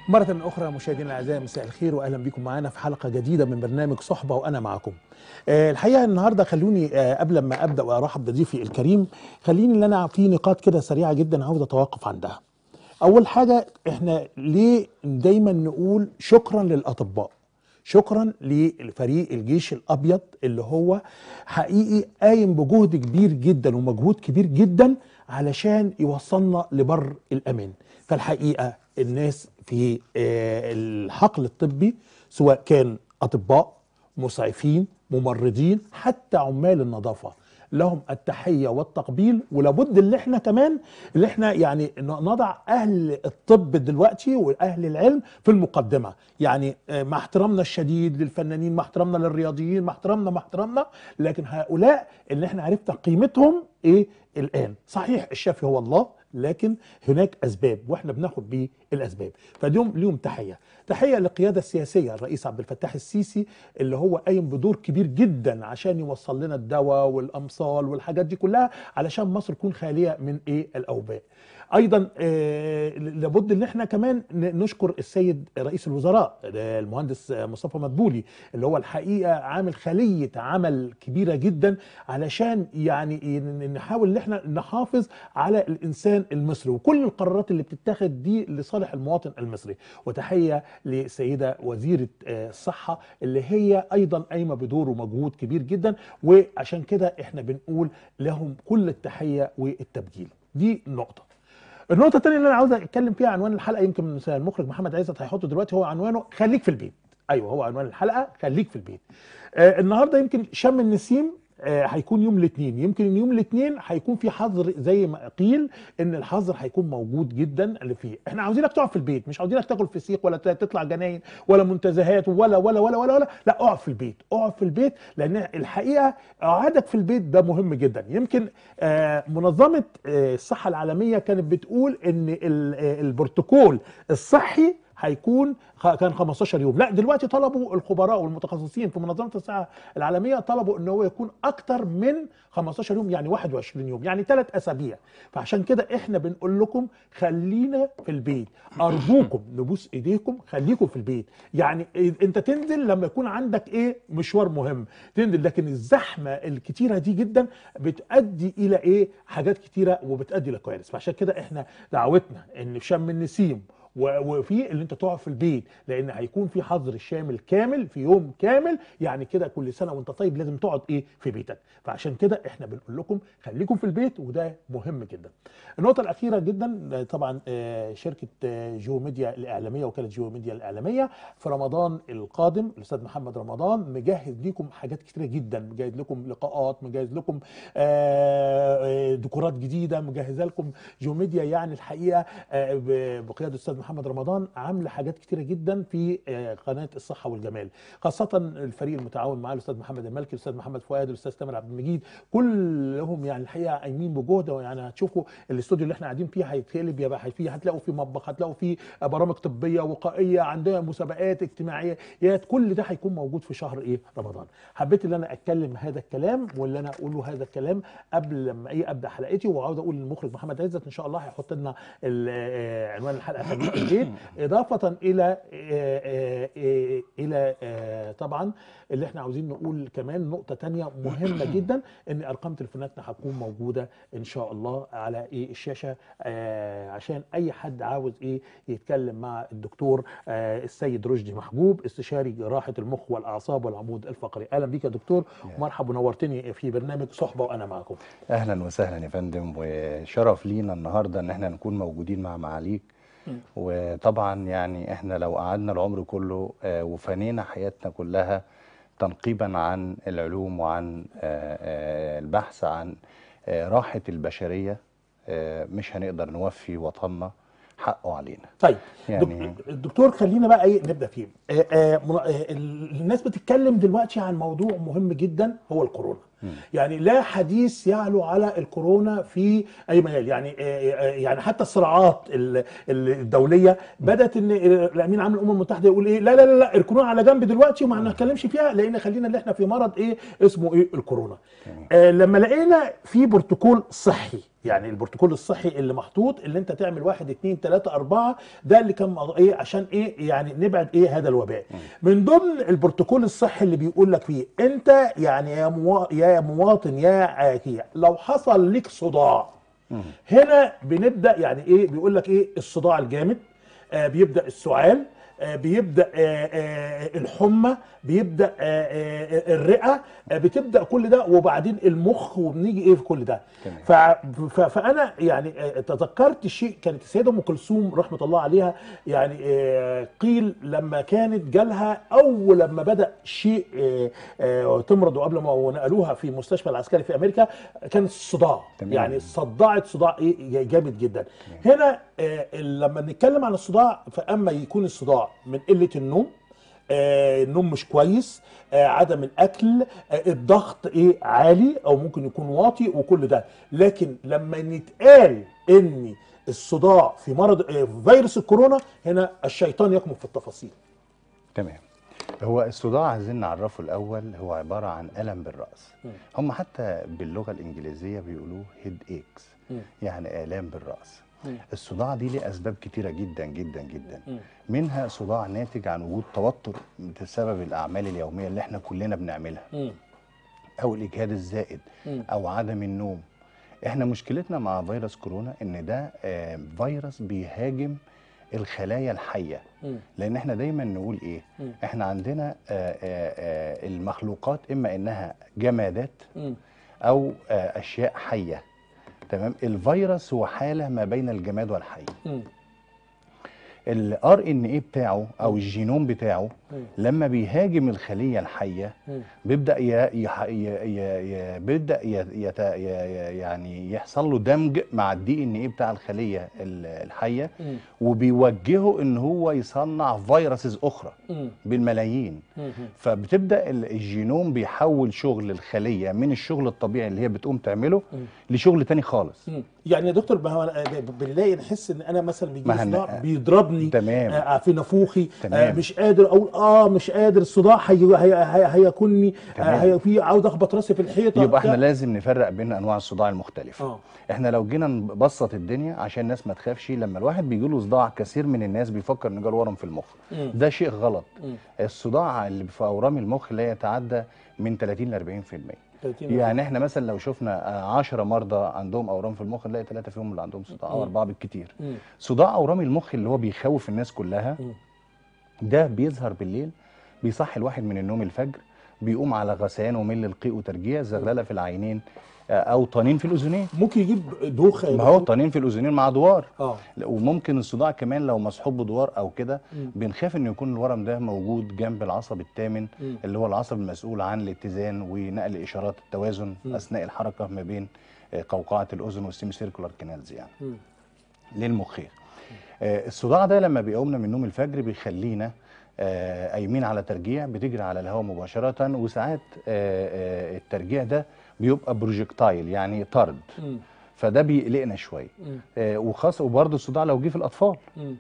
مرة أخرى مشاهدينا الأعزاء مساء الخير وأهلا بكم معنا في حلقة جديدة من برنامج صحبة وأنا معكم. آه، الحقيقة النهاردة خلوني آه، قبل ما أبدأ وأرحب بضيفي الكريم خليني إن أنا في نقاط كده سريعة جدا عاوز أتوقف عندها. أول حاجة إحنا ليه دايما نقول شكرا للأطباء. شكرا لفريق الجيش الابيض اللي هو حقيقي قايم بجهد كبير جدا ومجهود كبير جدا علشان يوصلنا لبر الامان فالحقيقه الناس في آه، الحقل الطبي سواء كان اطباء مسعفين ممرضين حتى عمال النظافه لهم التحيه والتقبيل ولابد اللي احنا كمان اللي احنا يعني نضع اهل الطب دلوقتي واهل العلم في المقدمه يعني آه، مع احترامنا الشديد للفنانين مع احترامنا للرياضيين مع احترامنا مع احترامنا لكن هؤلاء اللي احنا عرفنا قيمتهم ايه الان صحيح الشافي هو الله لكن هناك اسباب واحنا بناخد بيه الاسباب فاليوم ليهم تحيه تحيه للقياده السياسيه الرئيس عبد الفتاح السيسي اللي هو قايم بدور كبير جدا عشان يوصل لنا الدواء والامصال والحاجات دي كلها علشان مصر تكون خاليه من ايه الاوباء ايضا آه، لابد ان احنا كمان ن- نشكر السيد رئيس الوزراء آه، المهندس آه، مصطفى مدبولي اللي هو الحقيقه عامل خليه عمل كبيره جدا علشان يعني ن- نحاول ان احنا نحافظ على الانسان المصري وكل القرارات اللي بتتاخد دي لصالح المواطن المصري وتحيه لسيده وزيره آه، الصحه اللي هي ايضا قايمه بدور ومجهود كبير جدا وعشان كده احنا بنقول لهم كل التحيه والتبجيل دي نقطه النقطة الثانية اللي أنا عاوز أتكلم فيها عنوان الحلقة يمكن المخرج محمد عزت هيحطه دلوقتي هو عنوانه خليك في البيت. أيوه هو عنوان الحلقة خليك في البيت. آه النهارده يمكن شم النسيم آه هيكون يوم الاثنين يمكن يوم الاثنين هيكون في حظر زي ما قيل ان الحظر هيكون موجود جدا اللي فيه احنا عاوزينك تقعد في البيت مش عاوزينك تاكل فسيخ ولا تطلع جناين ولا منتزهات ولا ولا ولا ولا ولا لا اقعد في البيت اقعد في البيت لان الحقيقه قعدك في البيت ده مهم جدا يمكن آه منظمه آه الصحه العالميه كانت بتقول ان ال- آه، البروتوكول الصحي هيكون خ- كان 15 يوم لا دلوقتي طلبوا الخبراء والمتخصصين في منظمه الصحه العالميه طلبوا ان هو يكون اكتر من 15 يوم يعني 21 يوم يعني ثلاث اسابيع فعشان كده احنا بنقول لكم خلينا في البيت ارجوكم نبوس ايديكم خليكم في البيت يعني إيه- انت تنزل لما يكون عندك ايه مشوار مهم تنزل لكن الزحمه الكتيره دي جدا بتؤدي الى ايه حاجات كتيره وبتؤدي لكوارث فعشان كده احنا دعوتنا ان في شم النسيم و- وفي اللي انت تقعد في البيت لان هيكون في حظر شامل كامل في يوم كامل يعني كده كل سنه وانت طيب لازم تقعد ايه في بيتك فعشان كده احنا بنقول لكم خليكم في البيت وده مهم جدا النقطه الاخيره جدا آه، طبعا آه، شركه آه، جيو ميديا الاعلاميه وكاله جيو ميديا الاعلاميه في رمضان القادم الاستاذ محمد رمضان مجهز لكم حاجات كتيره جدا مجهز لكم لقاءات مجهز لكم آه، آه، ديكورات جديده مجهزه لكم جيو ميديا يعني الحقيقه آه، ب- بقياده الاستاذ محمد رمضان عامله حاجات كتيره جدا في آه، قناه الصحه والجمال خاصه الفريق المتعاون معاه الاستاذ محمد المالكي الاستاذ محمد فؤاد الاستاذ تامر عبد المجيد كلهم يعني الحقيقه قايمين بجهد يعني هتشوفوا الاستوديو اللي احنا قاعدين فيه هيتقلب يبقى فيه هتلاقوا فيه مطبخ هتلاقوا فيه برامج طبيه وقائيه عندنا مسابقات اجتماعيات كل ده هيكون موجود في شهر ايه رمضان حبيت ان انا اتكلم هذا الكلام واللي انا اقوله هذا الكلام قبل لما ايه ابدا حلقتي وعاوز اقول للمخرج محمد عزت ان شاء الله هيحط لنا ال- آه، عنوان الحلقه خليك في البيت اضافه الى آه، آه، آه، الى آه، طبعا اللي احنا عاوزين نقول كمان نقطه تانية مهمه جدا ان ارقام تليفوناتنا هتكون موجوده ان شاء الله على ايه الشاشه آه عشان اي حد عاوز ايه يتكلم مع الدكتور آه السيد رشدي محجوب استشاري جراحه المخ والاعصاب والعمود الفقري اهلا بيك يا دكتور ومرحبا ونورتني في برنامج صحبه وانا معكم اهلا وسهلا يا فندم وشرف لينا النهارده ان احنا نكون موجودين مع معاليك وطبعا يعني احنا لو قعدنا العمر كله آه، وفنينا حياتنا كلها تنقيبا عن العلوم وعن آه، آه، البحث عن آه، راحة البشرية آه، مش هنقدر نوفي وطننا حقه علينا طيب يعني- دك- الدكتور خلينا بقى ايه نبدا فيه آه آه من- آه ال- الناس بتتكلم دلوقتي عن موضوع مهم جدا هو الكورونا يعني لا حديث يعلو على الكورونا في اي مجال يعني آه آه يعني حتى الصراعات ال- ال- الدوليه بدات ان الامين عام الامم المتحده يقول ايه لا لا لا, لا الكورونا على جنب دلوقتي وما نتكلمش فيها لان خلينا اللي احنا في مرض ايه اسمه ايه الكورونا آه لما لقينا في بروتوكول صحي يعني البروتوكول الصحي اللي محطوط اللي انت تعمل واحد اتنين تلاته اربعه ده اللي كان مض- ايه عشان ايه يعني نبعد ايه هذا الوباء من ضمن البروتوكول الصحي اللي بيقول لك فيه انت يعني يا موا يا مواطن يا عاكي لو حصل لك صداع هنا بنبدا يعني ايه بيقول لك ايه الصداع الجامد آه بيبدا السعال آه بيبدا آه آه الحمى بيبدا آه آه الرئه آه بتبدا كل ده وبعدين المخ وبنيجي ايه في كل ده تمام. ف- ف- فانا يعني آه، تذكرت شيء كانت السيده ام كلثوم رحمه الله عليها يعني آه، قيل لما كانت جالها اول لما بدا شيء آه، آه، تمرض وقبل ما نقلوها في مستشفى العسكري في امريكا كان الصداع تمام. يعني صدعت صداع ايه جامد جدا هنا آه، لما نتكلم عن الصداع فاما يكون الصداع من قله النوم آه، النوم مش كويس آه، عدم الاكل آه، الضغط ايه عالي او ممكن يكون واطي وكل ده لكن لما نتقال ان الصداع في مرض آه، في فيروس الكورونا هنا الشيطان يكمن في التفاصيل تمام هو الصداع عايزين نعرفه الاول هو عباره عن الم بالراس هم حتى باللغه الانجليزيه بيقولوه هيد ايكس يعني الام بالراس الصداع دي ليه اسباب كتيره جدا جدا جدا منها صداع ناتج عن وجود توتر بسبب الاعمال اليوميه اللي احنا كلنا بنعملها او الاجهاد الزائد او عدم النوم احنا مشكلتنا مع فيروس كورونا ان ده آه، فيروس بيهاجم الخلايا الحيه لان احنا دايما نقول ايه احنا عندنا آه، آه، آه، المخلوقات اما انها جمادات او آه، اشياء حيه تمام الفيروس هو حاله ما بين الجماد والحي الار ان ايه بتاعه او الجينوم بتاعه لما بيهاجم الخليه الحيه بيبدا ي... يح... ي... ي... ي... بيبدا ي... يت... ي... ي- يعني يحصل له دمج مع الدي ان ايه بتاع الخليه ال- الحيه وبيوجهه ان هو يصنع فيروسز اخرى بالملايين فبتبدا ال- الجينوم بيحول شغل الخليه من الشغل الطبيعي اللي هي بتقوم تعمله لشغل تاني خالص مم. يعني يا دكتور ما هو أنا بنلاقي نحس ان انا مثلا بيجي ما لي هن- صداع بيضربني تمام. آه في نافوخي آه تمام. مش قادر اقول اه مش قادر الصداع هي هي هي هيكونني آه تمام. هي في عاوز اخبط راسي في الحيطه يبقى احنا بتاع. لازم نفرق بين انواع الصداع المختلفه آه. احنا لو جينا نبسط الدنيا عشان الناس ما تخافش لما الواحد بيجي له صداع كثير من الناس بيفكر ان جاله ورم في المخ ده شيء غلط الصداع اللي في اورام المخ لا يتعدى من 30 ل 40% 30 يعني احنا مثلا لو شفنا 10 مرضى عندهم اورام في المخ نلاقي ثلاثه فيهم اللي عندهم صداع او اربعه بالكتير صداع اورام المخ اللي هو بيخوف الناس كلها ده بيظهر بالليل بيصحي الواحد من النوم الفجر بيقوم على غثيان ومل القيء وترجيع زغلله في العينين آه، او طنين في الاذنين ممكن يجيب دوخه يا ما هو دكتور؟ طنين في الاذنين مع دوار اه وممكن الصداع كمان لو مصحوب بدوار او كده بنخاف ان يكون الورم ده موجود جنب العصب الثامن اللي هو العصب المسؤول عن الاتزان ونقل اشارات التوازن اثناء الحركه ما بين آه، قوقعه الاذن والسيمي سيركولار كانالز يعني للمخيخ آه، الصداع ده لما بيقومنا من النوم الفجر بيخلينا آه، قايمين على ترجيع بتجري على الهواء مباشره وساعات آه، آه، الترجيع ده بيبقى بروجكتايل يعني طرد فده بيقلقنا شويه آه، وخاصه وبرضه الصداع لو جه في الاطفال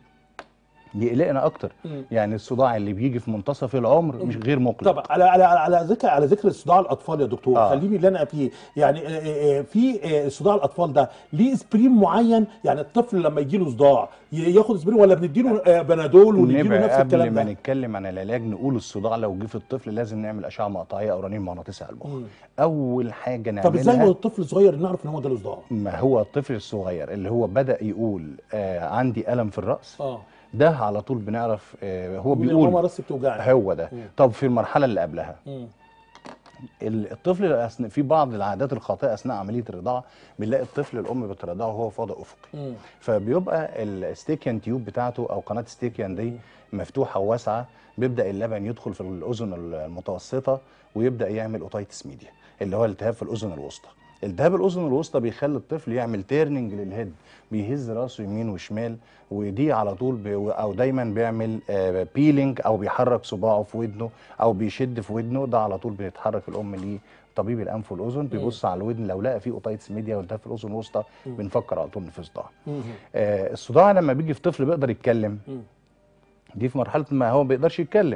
يقلقنا اكتر يعني الصداع اللي بيجي في منتصف العمر مش غير مقلق طب على على على ذكر على ذكر صداع الاطفال يا دكتور آه. خليني اللي انا فيه يعني آه، آه، آه، في آه، صداع الاطفال ده ليه اسبرين معين يعني الطفل لما يجي له صداع ي- ياخد اسبرين ولا بنديله آه، بنادول ونديله نبقى نفس قبل الكلام ما ده نتكلم عن العلاج نقول الصداع لو جه في الطفل لازم نعمل اشعه مقطعيه او رنين مغناطيسي على المخ اول حاجه طب ازاي هو نعملها الطفل الصغير نعرف ان هو جاله صداع ما هو الطفل الصغير اللي هو بدا يقول آه عندي الم في الراس اه ده على طول بنعرف آه هو يقول يا ماما بيقول راسي بتوجعني هو ده طب في المرحله اللي قبلها مم. ال- الطفل أثناء في بعض العادات الخاطئه اثناء عمليه الرضاعه بنلاقي الطفل الام بترضعه وهو في وضع افقي مم. فبيبقى الستيكيان تيوب بتاعته او قناه ستيكيان دي مفتوحه وواسعه بيبدا اللبن يدخل في الاذن المتوسطه ويبدا يعمل اوتايتس ميديا اللي هو التهاب في الاذن الوسطى التهاب الاذن الوسطى بيخلي الطفل يعمل تيرنينج للهيد بيهز راسه يمين وشمال ودي على طول بي او دايما بيعمل بيلينج او بيحرك صباعه في ودنه او بيشد في ودنه ده على طول بيتحرك الام ليه طبيب الانف والاذن بيبص على الودن لو لقى فيه اوتايتس ميديا والتهاب في الاذن الوسطى بنفكر على طول إن في صداع آه الصداع لما بيجي في طفل بيقدر يتكلم دي في مرحله ما هو ما بيقدرش يتكلم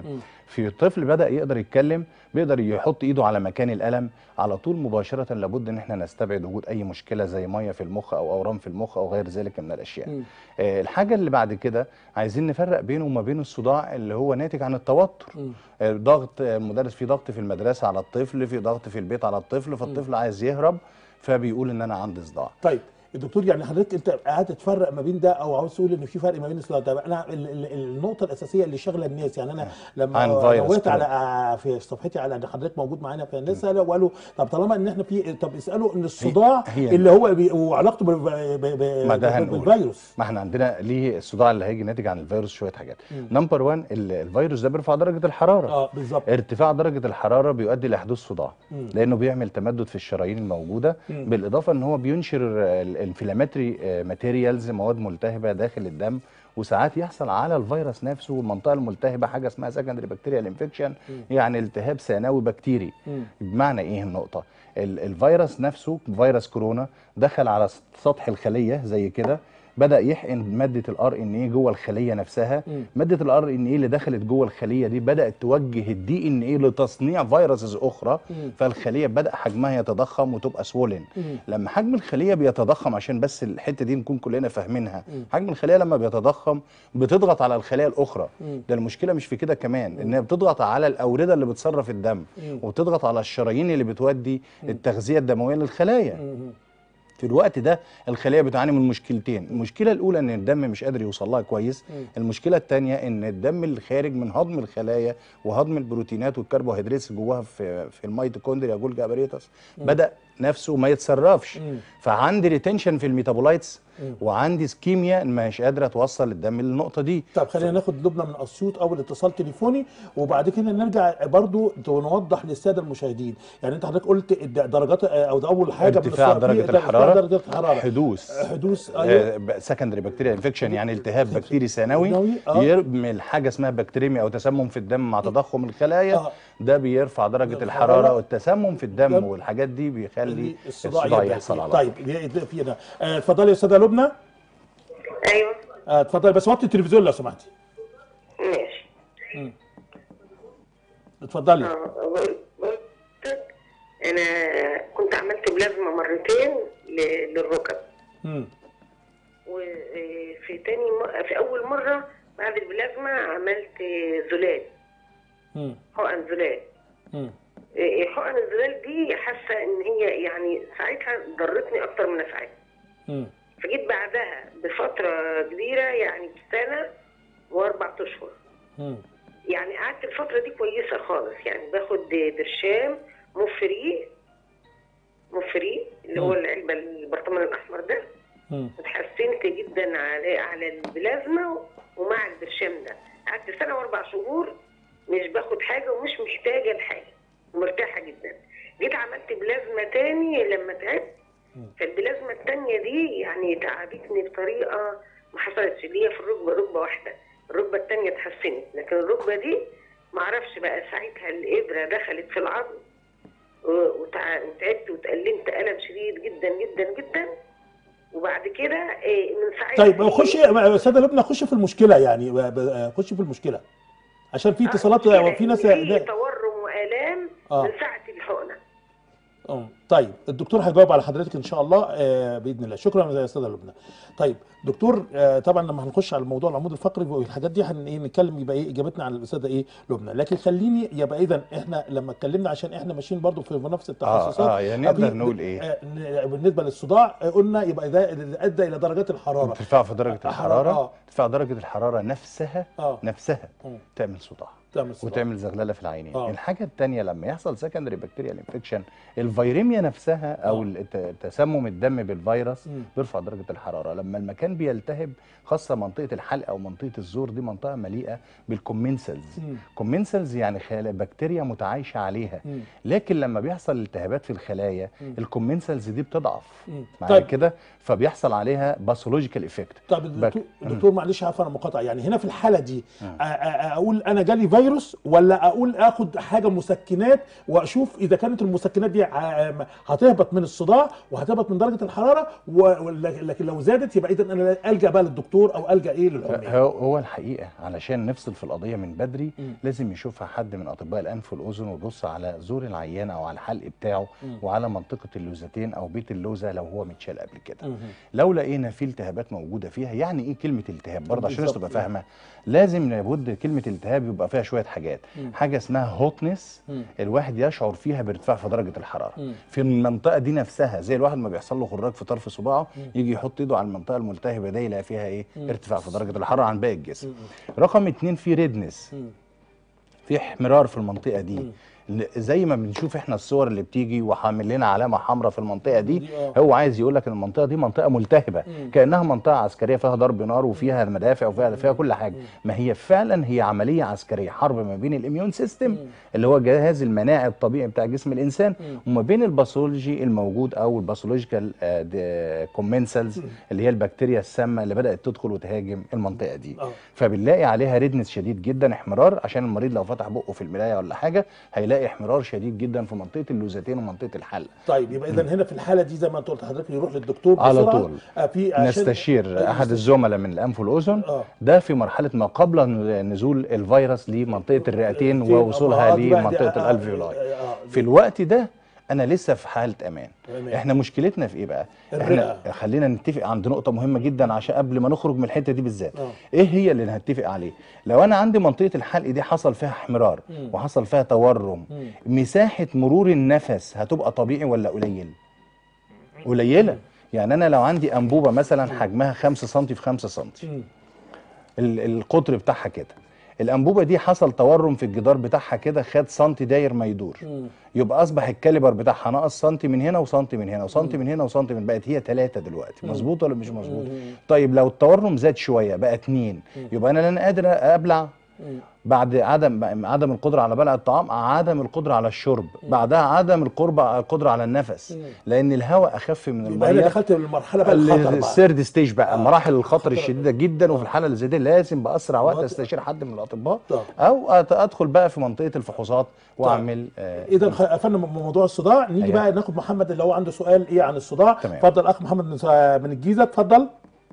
في طفل بدا يقدر يتكلم بيقدر يحط ايده على مكان الالم على طول مباشره لابد ان احنا نستبعد وجود اي مشكله زي ميه في المخ او اورام في المخ او غير ذلك من الاشياء مم. آه، الحاجه اللي بعد كده عايزين نفرق بينه وما بين الصداع اللي هو ناتج عن التوتر مم. آه، ضغط آه، المدرس في ضغط في المدرسه على الطفل في ضغط في البيت على الطفل فالطفل عايز يهرب فبيقول ان انا عندي صداع طيب الدكتور يعني حضرتك انت قاعد تفرق ما بين ده او عاوز تقول ان في فرق ما بين الصداع طب انا ال- ال- النقطه الاساسيه اللي شاغله الناس يعني انا لما عن فيروس نوهت كورونا. على في صفحتي على ان حضرتك موجود معانا فالناس سالوا وقالوا طب طالما ان احنا في طب اسالوا ان الصداع هي- اللي هو بي وعلاقته بال- ب- ب- ما ده ب- هنقول. بالفيروس ما احنا عندنا ليه الصداع اللي هيجي ناتج عن الفيروس شويه حاجات نمبر 1 الفيروس ده بيرفع درجه الحراره اه بالظبط ارتفاع درجه الحراره بيؤدي لحدوث صداع مم. لانه بيعمل تمدد في الشرايين الموجوده مم. بالاضافه ان هو بينشر الانفلاماتري ماتيريالز مواد ملتهبه داخل الدم وساعات يحصل على الفيروس نفسه والمنطقه الملتهبه حاجه اسمها سكندري بكتيريال انفكشن يعني التهاب ثانوي بكتيري مم. بمعنى ايه النقطه ال- الفيروس نفسه فيروس كورونا دخل على سطح الخليه زي كده بدا يحقن ماده الار ان ايه جوه الخليه نفسها مم. ماده الار ان ايه اللي دخلت جوه الخليه دي بدات توجه الدي ان ايه لتصنيع فيروسز اخرى مم. فالخليه بدا حجمها يتضخم وتبقى سوولن مم. لما حجم الخليه بيتضخم عشان بس الحته دي نكون كلنا فاهمينها مم. حجم الخليه لما بيتضخم بتضغط على الخلايا الاخرى مم. ده المشكله مش في كده كمان انها بتضغط على الاورده اللي بتصرف الدم مم. وبتضغط على الشرايين اللي بتودي التغذيه الدمويه للخلايا مم. في الوقت ده الخليه بتعاني من مشكلتين المشكله الاولى ان الدم مش قادر يوصل لها كويس مم. المشكله الثانيه ان الدم اللي خارج من هضم الخلايا وهضم البروتينات والكربوهيدرات جواها في في الميتوكوندريا جولجا ابريتس بدا نفسه ما يتصرفش مم. فعندي ريتنشن في الميتابولايتس مم. وعندي سكيميا مش قادره توصل الدم للنقطه دي طب خلينا ناخد لبنى من اسيوط اول اتصال تليفوني وبعد كده نرجع برضو نوضح للساده المشاهدين يعني انت حضرتك قلت الد- درجات او ده اول حاجه من ارتفاع الصداع- في درجه ارتفاع الحراره درجه الحراره حدوث حدوث ايوه سكندري بكتيريا انفكشن يعني التهاب بكتيري ثانوي ثانوي، آه. يرمي حاجه اسمها بكتيريميا او تسمم في الدم مع تضخم الخلايا آه. ده بيرفع درجه الحرارة. الحراره والتسمم في الدم الدم. والحاجات دي بيخلي الصداع الصداع يبدأ يحصل فيه. على طيب يبدأ فينا آه، اتفضلي يا استاذه لبنى ايوه آه، اتفضلي بس وطي التلفزيون لو سمحتي ماشي اتفضلي اه بقول- بقول لك انا كنت عملت بلازما مرتين ل- للركب مم. وفي تاني م... في اول مره بعد البلازما عملت زلال مم. حقن زلال مم. إيه، حقن الزلال دي حاسه ان هي يعني ساعتها ضرتني اكتر من نفعتني مم. فجيت بعدها بفتره كبيره يعني سنه واربع اشهر مم. يعني قعدت الفترة دي كويسة خالص يعني باخد برشام مفري مفري اللي هو مم. العلبة البرطمان الأحمر ده مم. اتحسنت جدا على على البلازما ومع البرشام ده قعدت سنة وأربع شهور مش باخد حاجة ومش محتاجة لحاجة ومرتاحة جدا جيت عملت بلازما تاني لما تعبت فالبلازما التانية دي يعني تعبتني بطريقة ما حصلتش اللي هي في الركبة ركبة واحدة الركبة التانية اتحسنت لكن الركبة دي معرفش بقى ساعتها الإبرة دخلت في العظم و- وتع- وتعبت وتألمت ألم شديد جدا جدا جدا وبعد كده إيه، من ساعتها طيب خش يا استاذه لبنى خش في المشكله يعني ب- ب- خش في المشكله عشان في اتصالات كده وفي ناس في تورم وآلام آه. من ساعة الحقنة اه طيب الدكتور هيجاوب على حضرتك ان شاء الله آه باذن الله شكرا يا استاذه لبنى طيب دكتور آه طبعا لما هنخش على موضوع العمود الفقري والحاجات دي هن ايه نتكلم يبقى ايه اجابتنا على الاستاذه ايه لبنى لكن خليني يبقى اذا احنا لما اتكلمنا عشان احنا ماشيين برضو في نفس التخصصات اه يعني نقدر أبي- نقول ايه آه ن- بالنسبه للصداع آه، قلنا يبقى ده اللي ادى الى درجات الحراره ارتفاع في درجه آه، الحراره آه. ارتفاع درجه الحراره نفسها اه نفسها مم. تعمل صداع تعمل صداع وتعمل زغلله في العينين آه. الحاجه الثانيه لما يحصل سكندري بكتيريال انفكشن الفيريميا نفسها او آه. الت- تسمم الدم بالفيروس مم. بيرفع درجه الحراره لما المكان بيلتهب خاصه منطقه الحلق او منطقه الزور دي منطقه مليئه بالكومنسلز مم. كومنسلز يعني خلايا بكتيريا متعايشه عليها مم. لكن لما بيحصل التهابات في الخلايا مم. الكومنسلز دي بتضعف مم. معايا طيب. كده فبيحصل عليها باثولوجيكال افكت طب الدكتور, الدكتور معلش عارف انا مقاطعه يعني هنا في الحاله دي أ- أ- اقول انا جالي فيروس فيروس ولا اقول اخد حاجه مسكنات واشوف اذا كانت المسكنات دي ع- هتهبط من الصداع وهتهبط من درجه الحراره و- لكن لو زادت يبقى اذا انا الجا بقى للدكتور او الجا ايه للحميه هو هو الحقيقه علشان نفصل في القضيه من بدري لازم يشوفها حد من اطباء الانف والاذن ويبص على زور العيان او على الحلق بتاعه وعلى منطقه اللوزتين او بيت اللوزه لو هو متشال قبل كده لو لقينا في التهابات موجوده فيها يعني ايه كلمه التهاب برضه عشان الناس بالظبط. تبقى فاهمه لازم لابد كلمه التهاب يبقى فيها شويه حاجات حاجه اسمها هوتنس الواحد يشعر فيها بارتفاع في درجه الحراره في المنطقه دي نفسها زي الواحد ما بيحصل له خراج في طرف صباعه يجي يحط ايده على المنطقه الملتهبه دي يلاقي فيها ايه ارتفاع في درجه الحراره عن باقي الجسم رقم اتنين في ريدنس في احمرار في المنطقه دي ل- زي ما بنشوف احنا الصور اللي بتيجي وحامل لنا علامه حمراء في المنطقه دي دي آه. هو عايز يقول لك ان المنطقه دي منطقه ملتهبه كانها منطقه عسكريه فيها ضرب نار وفيها مدافع وفيها فيها كل حاجه ما هي فعلا هي عمليه عسكريه حرب ما بين الاميون سيستم اللي هو الجهاز المناعي الطبيعي بتاع جسم الانسان وما بين الباثولوجي الموجود او الباثولوجيكال كومنسلز اللي هي البكتيريا السامه اللي بدات تدخل وتهاجم المنطقه دي آه. فبنلاقي عليها ريدنس شديد جدا احمرار عشان المريض لو فتح بقه في المرايه ولا حاجه هيلاقي احمرار شديد جدا في منطقه اللوزتين ومنطقه الحلق طيب يبقى اذا هنا في الحاله دي زي ما انت قلت حضرتك يروح للدكتور على بسرعة. طول. آه، في عشان- نستشير احد الزملاء من الانف والاذن آه. ده في مرحله ما قبل نزول الفيروس لمنطقه الرئتين فين؟ ووصولها آه، دي بقى دي- لمنطقه آه، الالفيولاي آه، آه، في الوقت ده انا لسه في حاله امان تمام. احنا مشكلتنا في ايه بقى الرئة. احنا خلينا نتفق عند نقطه مهمه جدا عشان قبل ما نخرج من الحته دي بالذات آه. ايه هي اللي هنتفق عليه لو انا عندي منطقه الحلق دي حصل فيها احمرار وحصل فيها تورم مساحه مرور النفس هتبقى طبيعي ولا قليل قليله يعني انا لو عندي انبوبه مثلا حجمها 5 سم في 5 سم ال- القطر بتاعها كده الانبوبه دي حصل تورم في الجدار بتاعها كده خد سنتي داير ما يدور يبقى اصبح الكاليبر بتاعها ناقص سنتي من هنا وسنتي من هنا وسنتي من هنا وسنتي من بقت هي ثلاثة دلوقتي مظبوط ولا مش مظبوط طيب لو التورم زاد شويه بقى اتنين يبقى انا لا قادر ابلع بعد عدم عدم القدره على بلع الطعام عدم القدره على الشرب بعدها عدم القرب القدره على النفس لان الهواء اخف من يبقى انا الميه دخلت المرحله بقى الخطر بقى الثيرد ستيج بقى مراحل الخطر خطر. الشديده جدا وفي الحاله اللي زي دي لازم باسرع وقت وقت. استشير حد من الاطباء طب. او أت- ادخل بقى في منطقه الفحوصات واعمل آه اذا خ- قفلنا م- موضوع الصداع نيجي أيوة. بقى ناخد محمد اللي هو عنده سؤال ايه عن الصداع تمام. اتفضل اخ محمد من س- من الجيزه اتفضل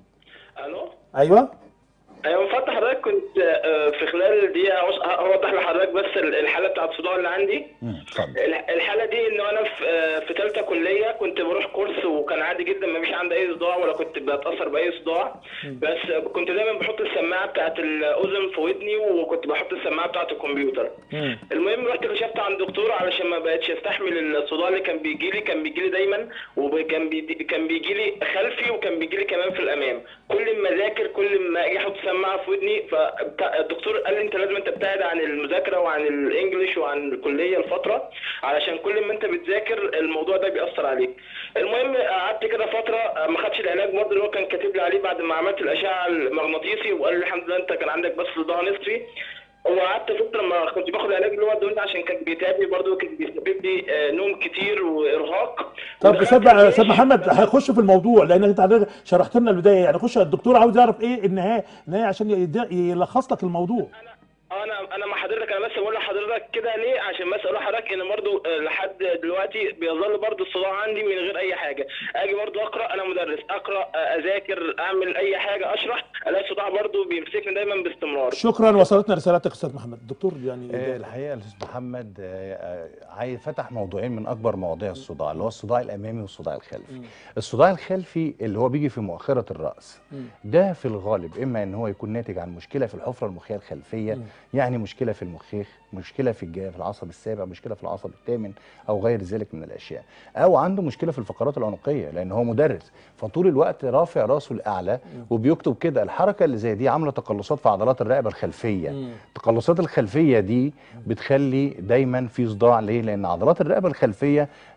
الو ايوه ايوه من فتره حضرتك كنت آه، في خلال دقيقه عاوز اوضح لحضرتك بس ال- الحاله بتاعت الصداع اللي عندي مم، اتفضل الح- الحاله دي ان انا في آه، في ثالثه كليه كنت بروح كورس وكان عادي جدا ما فيش عندي اي صداع ولا كنت بتاثر باي صداع بس كنت دايما بحط السماعه بتاعت الاذن في ودني وكنت بحط السماعه بتاعت الكمبيوتر المهم رحت كشفت عند دكتور علشان ما بقتش استحمل الصداع اللي كان بيجي لي كان بيجي لي دايما وكان بيدي كان بيجي لي خلفي وكان بيجي لي كمان في الامام كل ما اذاكر كل ما اجي احط سماعه في ودني فالدكتور قال لي انت لازم انت تبتعد عن المذاكره وعن الانجليش وعن الكليه الفتره علشان كل ما انت بتذاكر الموضوع ده بيأثر عليك المهم قعدت كده فتره ما خدش العلاج برضه اللي هو كان كاتب لي عليه بعد ما عملت الاشعه المغناطيسي وقال لي الحمد لله انت كان عندك بس صداع نصفي وقعدت فتره ما كنت باخد العلاج اللي هو الدول ده عشان كان بيتعبني برضه كان بيسبب لي آه، نوم كتير وارهاق طب ودخلت استاذ الجيش. استاذ محمد هيخش في الموضوع لان انت حضرتك شرحت لنا البدايه يعني خش الدكتور عاوز يعرف ايه النهايه النهايه عشان يد- يلخص لك الموضوع انا انا مع حضرتك انا بس بقول لحضرتك كده ليه عشان بس اقول لحضرتك ان برضو آه، لحد دلوقتي بيظل برضو الصداع عندي من غير اي حاجه اجي برضو اقرا انا مدرس اقرا آه، اذاكر اعمل اي حاجه اشرح الاقي الصداع برضو بيمسكني دايما باستمرار شكرا وصلتنا رسالتك استاذ محمد الدكتور يعني آه، الحقيقه الاستاذ محمد آه، آه، عايز فتح موضوعين من اكبر مواضيع الصداع اللي هو الصداع الامامي والصداع الخلفي الصداع الخلفي اللي هو بيجي في مؤخره الراس ده في الغالب اما ان هو يكون ناتج عن مشكله في الحفره المخيه الخلفيه يعني مشكله في المخيخ مشكله في الج- في العصب السابع مشكله في العصب الثامن او غير ذلك من الاشياء او عنده مشكله في الفقرات العنقيه لان هو مدرس فطول الوقت رافع راسه الاعلى وبيكتب كده الحركه اللي زي دي عامله تقلصات في عضلات الرقبه الخلفيه التقلصات الخلفيه دي بتخلي دايما في صداع ليه لان عضلات الرقبه الخلفيه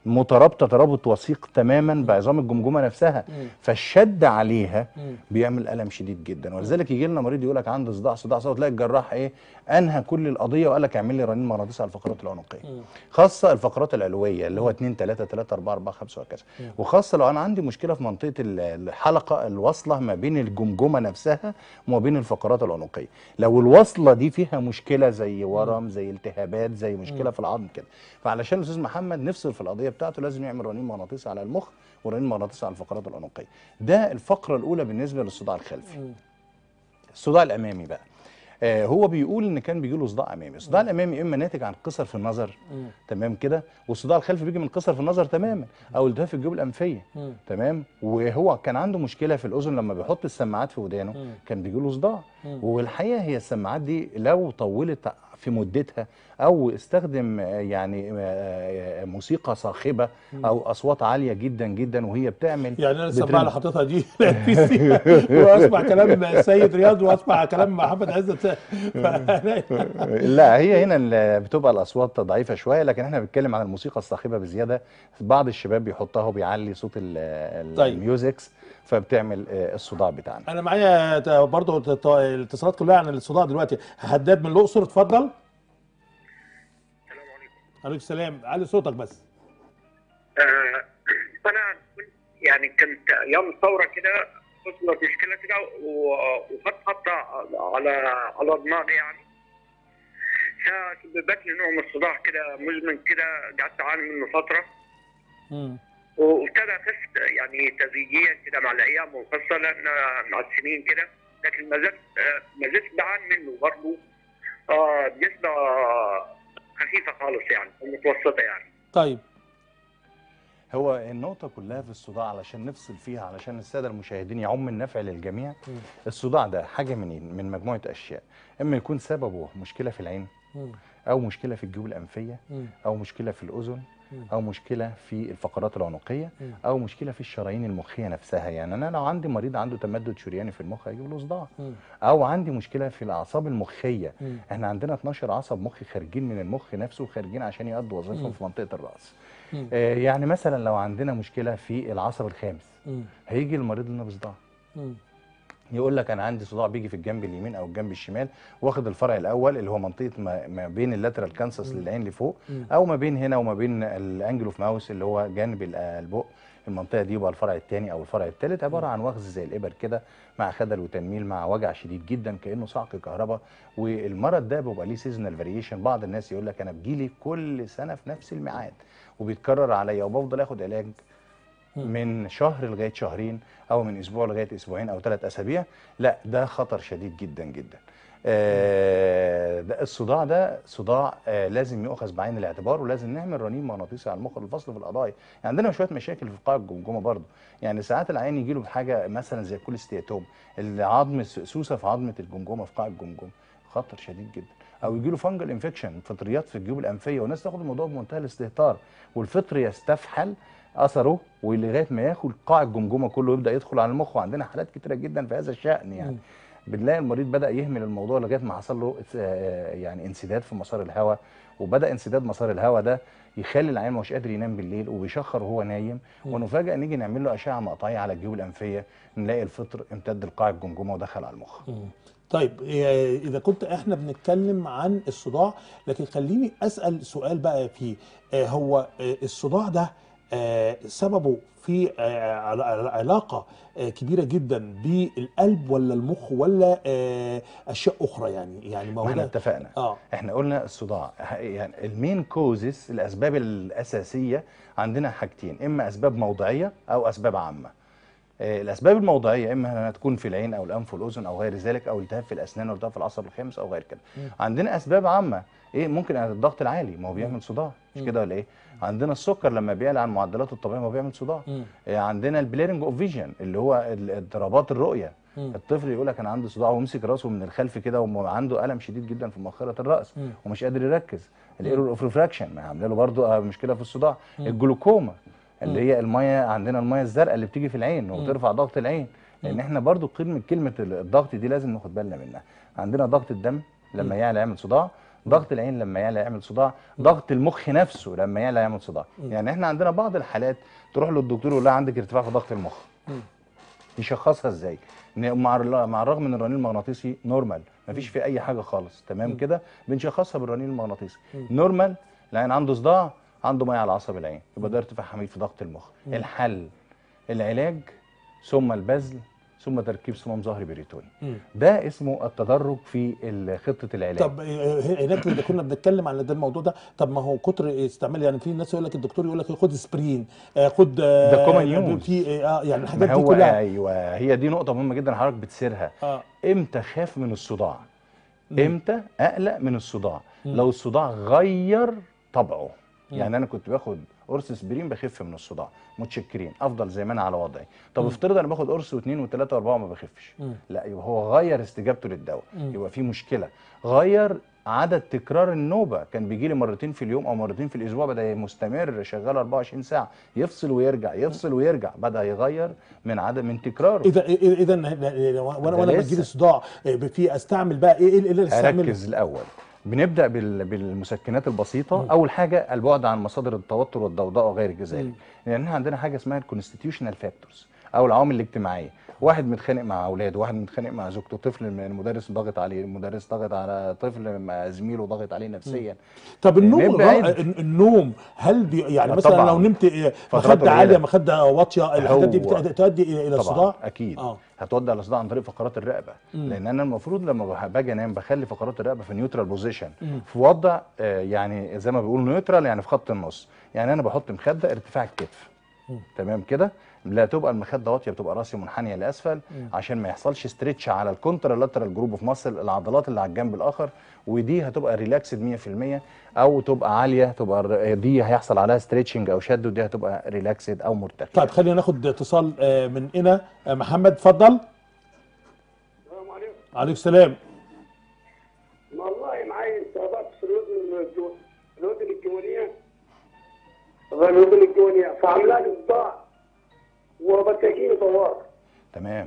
مترابطه ترابط وثيق تماما بعظام الجمجمه نفسها مم. فالشد عليها مم. بيعمل الم شديد جدا ولذلك يجي لنا مريض يقول لك عنده صداع صداع صداع تلاقي الجراح ايه انهى كل القضيه وقال لك اعمل لي رنين مغناطيسي على الفقرات العنقيه خاصه الفقرات العلويه اللي هو 2 3 3 4 4 5 وهكذا وخاصه لو انا عندي مشكله في منطقه ال- الحلقه الواصله ما بين الجمجمه نفسها وما بين الفقرات العنقيه لو الوصله دي فيها مشكله زي ورم زي التهابات زي مشكله في العظم كده فعلشان الاستاذ محمد نفصل في القضيه بتاعته لازم يعمل رنين مغناطيسي على المخ ورنين مغناطيسي على الفقرات العنقيه ده الفقره الاولى بالنسبه للصداع الخلفي الصداع الامامي بقى آه هو بيقول ان كان بيجي له صداع امامي الصداع الامامي اما ناتج عن قصر في النظر تمام كده والصداع الخلفي بيجي من قصر في النظر تماما او التهاب في الجيوب الانفيه مم. تمام وهو كان عنده مشكله في الاذن لما بيحط السماعات في ودانه مم. كان بيجي له صداع مم. والحقيقه هي السماعات دي لو طولت في مدتها او استخدم آه، يعني آه، آه، موسيقى صاخبه او اصوات عاليه جدا جدا وهي بتعمل يعني انا السماعه بترن. اللي حاططها دي البي سي واسمع كلام السيد رياض واسمع كلام محمد عزت ف- لا هي هنا ال- بتبقى الاصوات ضعيفه شويه لكن احنا بنتكلم عن الموسيقى الصاخبه بزياده بعض الشباب بيحطها وبيعلي صوت ال- ال- طيب. الميوزكس فبتعمل آه، الصداع بتاعنا انا معايا ت- برضه ت- ت- الاتصالات كلها عن الصداع دلوقتي هداد من الاقصر اتفضل السلام عليكم عليكم السلام علي صوتك بس آه انا كنت يعني كنت ايام الثوره كده حصلت مشكله كده و- وخدت خطه على على دماغي يعني سببت لي نوع من الصداع كده مزمن كده قعدت اعاني منه فتره مم. وابتدى خفت يعني تدريجيا كده مع الايام وخاصه لان مع السنين كده لكن ما زلت آه، ما زلت بعاني منه برضه آه بنسبه خفيفه خالص يعني ومتوسطه يعني طيب هو النقطة كلها في الصداع علشان نفصل فيها علشان السادة المشاهدين يعم النفع للجميع الصداع ده حاجة منين؟ من مجموعة أشياء إما يكون سببه مشكلة في العين مم. أو مشكلة في الجيوب الأنفية مم. أو مشكلة في الأذن مم. أو مشكلة في الفقرات العنقية مم. أو مشكلة في الشرايين المخية نفسها يعني أنا لو عندي مريض عنده تمدد شرياني في المخ هيجيب له صداع مم. أو عندي مشكلة في الأعصاب المخية مم. احنا عندنا 12 عصب مخي خارجين من المخ نفسه خارجين عشان يقضوا مم. وظيفهم في منطقة الرأس مم. آه، يعني مثلا لو عندنا مشكله في العصب الخامس مم. هيجي المريض لنا بصداع مم. يقول لك انا عندي صداع بيجي في الجنب اليمين او الجنب الشمال واخد الفرع الاول اللي هو منطقه ما, ما بين اللاترال كانسس للعين لفوق مم. او ما بين هنا وما بين الانجل اوف ماوس اللي هو جانب ال- البق المنطقه دي يبقى الفرع الثاني او الفرع الثالث عباره عن وخز زي الابر كده مع خدل وتنميل مع وجع شديد جدا كانه صعق كهرباء والمرض ده بيبقى ليه سيزونال فاريشن بعض الناس يقول لك انا بجيلي كل سنه في نفس الميعاد وبيتكرر عليا وبفضل اخد علاج من شهر لغايه شهرين او من اسبوع لغايه اسبوعين او ثلاث اسابيع لا ده خطر شديد جدا جدا آه، ده الصداع ده صداع آه، لازم يؤخذ بعين الاعتبار ولازم نعمل رنين مغناطيسي على المخ للفصل في القضايا يعني عندنا شويه مشاكل في قاع الجمجمه برضه يعني ساعات العين يجي له بحاجه مثلا زي الكوليستياتوم العظم سوسه في عظمه الجمجمه في قاع الجمجمه خطر شديد جدا او يجي له فانجل انفكشن فطريات في الجيوب الانفيه والناس تاخد الموضوع بمنتهى الاستهتار والفطر يستفحل اثره ولغايه ما ياخد قاع الجمجمه كله يبدا يدخل على المخ وعندنا حالات كتيره جدا في هذا الشان يعني بنلاقي المريض بدا يهمل الموضوع لغايه ما حصل له آه، يعني انسداد في مسار الهواء وبدا انسداد مسار الهواء ده يخلي العيان مش قادر ينام بالليل وبيشخر وهو نايم ونفاجئ نيجي نعمل له اشعه مقطعيه على الجيوب الانفيه نلاقي الفطر امتد لقاع الجمجمه ودخل على المخ مم. طيب إيه، اذا كنت احنا بنتكلم عن الصداع لكن خليني اسال سؤال بقى فيه آه، هو آه، الصداع ده آه، سببه في آه، عل- عل- علاقه آه، كبيره جدا بالقلب ولا المخ ولا آه، اشياء اخرى يعني يعني ما ما هو احنا ده اتفقنا اه احنا قلنا الصداع ه- يعني المين كوزز الاسباب الاساسيه عندنا حاجتين اما اسباب موضعيه او اسباب عامه آه، الاسباب الموضعيه اما انها تكون في العين او الانف والاذن او غير ذلك او التهاب في الاسنان او التهاب في العصب الخامس او غير كده عندنا اسباب عامه ايه ممكن الضغط العالي ما هو بيعمل صداع مش كده ولا ايه عندنا السكر لما بيعلى عن معدلاته الطبيعيه ما هو بيعمل صداع مم. آه، عندنا البليرنج اوف فيجن اللي هو ال- اضطرابات الرؤيه مم. الطفل يقول لك انا عندي صداع ويمسك راسه من الخلف كده وعنده الم شديد جدا في مؤخره الراس مم. ومش قادر يركز الايرور اوف ريفراكشن ما عامله له برضه مشكله في الصداع الجلوكوما اللي هي الميه عندنا الميه الزرقاء اللي بتيجي في العين وبترفع ضغط العين لان احنا برضه قيمه كلمه الضغط دي لازم ناخد بالنا منها عندنا ضغط الدم لما يعلى يعمل صداع ضغط العين لما يعلى يعمل صداع ضغط المخ نفسه لما يعلى يعمل صداع يعني احنا عندنا بعض الحالات تروح للدكتور يقول لها عندك ارتفاع في ضغط المخ يشخصها ازاي إن مع الر- مع الرغم ان الرنين المغناطيسي نورمال مفيش فيه اي حاجه خالص تمام كده بنشخصها بالرنين المغناطيسي نورمال العين عنده صداع عنده ميه على عصب العين يبقى ده ارتفاع حميد في ضغط المخ الحل العلاج ثم البذل ثم تركيب صمام ظهري بريتوني ده اسمه التدرج في ال- خطه العلاج طب آه، هناك اللي كنا بنتكلم عن ده الموضوع ده طب ما هو كتر استعمال يعني في ناس يقول لك الدكتور يقول لك خد اسبرين آه، خد آه، ده common use. في اه يعني الحاجات ما دي هو كلها ايوه هي دي نقطه مهمه جدا حضرتك بتسيرها اه امتى خاف من الصداع امتى اقلق من الصداع لو الصداع غير طبعه يعني انا كنت باخد قرص اسبرين بخف من الصداع متشكرين افضل زي ما انا على وضعي طب افترض انا باخد قرص واثنين وثلاثه واربعه وما بخفش لا يبقى هو غير استجابته للدواء يبقى في مشكله غير عدد تكرار النوبه كان بيجي لي مرتين في اليوم او مرتين في الاسبوع بدا مستمر شغال 24 ساعه يفصل ويرجع يفصل ويرجع بدا يغير من عدد من تكراره اذا اذا وانا وانا ده بجيلي لسه. صداع آه، في استعمل بقى ايه ايه اللي استعمله هركز الاول بنبدا بال- بالمسكنات البسيطه اول حاجه البعد عن مصادر التوتر والضوضاء وغير ذلك لان احنا عندنا حاجه اسمها الكونستيتيوشنال فاكتورز او العوامل الاجتماعيه واحد متخانق مع اولاده واحد متخانق مع زوجته طفل من المدرس ضاغط عليه المدرس ضاغط على طفل مع زميله ضاغط عليه نفسيا طب النوم نبعد. غ- النوم هل بي يعني آه، مثلا طبعاً. لو نمت آه، فترات مخده عاليه قليلة. مخده واطيه الحاجات دي هو- بت- تؤدي الى الى طبعا الصداع اكيد اه هتودي على الصداع عن طريق فقرات الرقبه لان انا المفروض لما بح- باجي انام بخلي فقرات الرقبه في نيوترال بوزيشن في وضع آه، يعني زي ما بيقولوا نيوترال يعني في خط النص يعني انا بحط مخده ارتفاع الكتف تمام كده لا تبقى المخده واطيه بتبقى راسي منحنيه لاسفل عشان ما يحصلش ستريتش على الكونترالاترال جروب اوف ماسل العضلات اللي على الجنب الاخر ودي هتبقى ريلاكسد 100% او تبقى عاليه تبقى الر- دي هيحصل عليها ستريتشنج او شد ودي هتبقى ريلاكسد او مرتخيه طيب خلينا ناخد اتصال آه، من هنا آه، محمد اتفضل السلام عليكم عليكم السلام والله معي انتخابات في الوزن الجو- الوزن الجوانية الوزن الجوانية فعملها لي صداع وبتجيني طوارئ تمام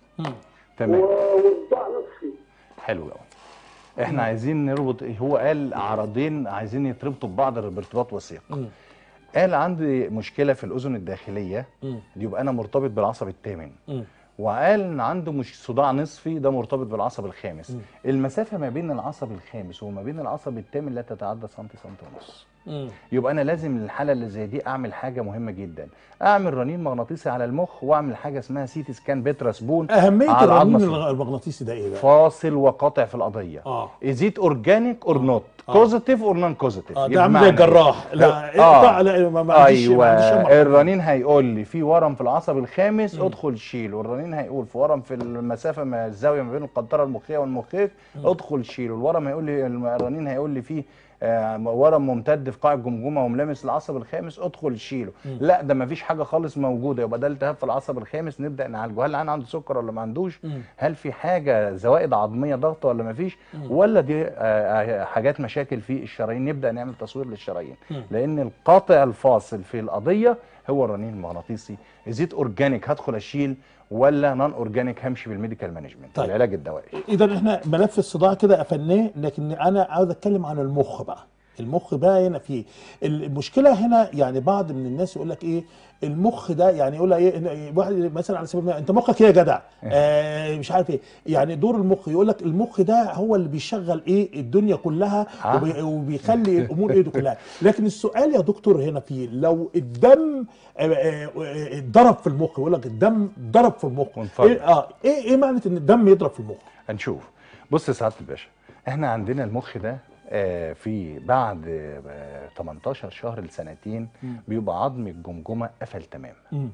تمام وصداع نصفي حلو قوي احنا عايزين نربط هو قال عرضين عايزين يتربطوا ببعض بارتباط وثيق قال عندي مشكله في الاذن الداخليه دي يبقى انا مرتبط بالعصب الثامن وقال ان عنده مش صداع نصفي ده مرتبط بالعصب الخامس المسافه ما بين العصب الخامس وما بين العصب الثامن لا تتعدى سنتي سنتي ونص يبقى انا لازم للحاله اللي زي دي اعمل حاجه مهمه جدا اعمل رنين مغناطيسي على المخ واعمل حاجه اسمها سيتي سكان بيترا سبون اهميه على الرنين العظمة الغ- المغناطيسي ده ايه بقى؟ فاصل وقاطع في القضيه آه. از ات اورجانيك اور نوت كوزيتيف اور نون كوزيتيف اه ده عامل زي الجراح لا اقطع لا ما ما عنديش ايوه ما عنديش شمع. الرنين هيقول لي في ورم في العصب الخامس ادخل شيل والرنين هيقول في ورم في المسافه ما الزاويه ما بين القنطره المخيه والمخيخ ادخل شيل والورم هيقول لي الرنين هيقول لي فيه آه، ورم ممتد في قاع الجمجمه وملامس العصب الخامس ادخل شيله لا ده ما فيش حاجه خالص موجوده يبقى ده التهاب في العصب الخامس نبدا نعالجه هل العيان عنده سكر ولا ما عندوش هل في حاجه زوائد عظميه ضغط ولا ما فيش ولا دي آه، آه، حاجات مشاكل في الشرايين نبدا نعمل تصوير للشرايين لان القاطع الفاصل في القضيه هو الرنين المغناطيسي زيت اورجانيك هدخل اشيل ولا نون اورجانيك همشي بالميديكال مانجمنت طيب. العلاج الدوائي اذا احنا ملف الصداع كده قفلناه لكن انا عاوز اتكلم عن المخ بقى المخ بقى هنا فيه المشكله هنا يعني بعض من الناس يقول لك ايه المخ ده يعني يقول لك ايه إن- واحد مثلا على سبيل المثال انت مخك ايه يا جدع آه مش عارف ايه يعني دور المخ يقول لك المخ ده هو اللي بيشغل ايه الدنيا كلها آه. وبي وبيخلي الامور ايه دي كلها لكن السؤال يا دكتور هنا فيه لو الدم آه، آه، آه، اتضرب في المخ يقول لك الدم ضرب في المخ وانفجر. ايه اه ايه ايه معنى ان الدم يضرب في المخ هنشوف بص يا سعاده الباشا احنا عندنا المخ ده آه، في بعد آه، 18 شهر لسنتين بيبقى عظم الجمجمه قفل تماما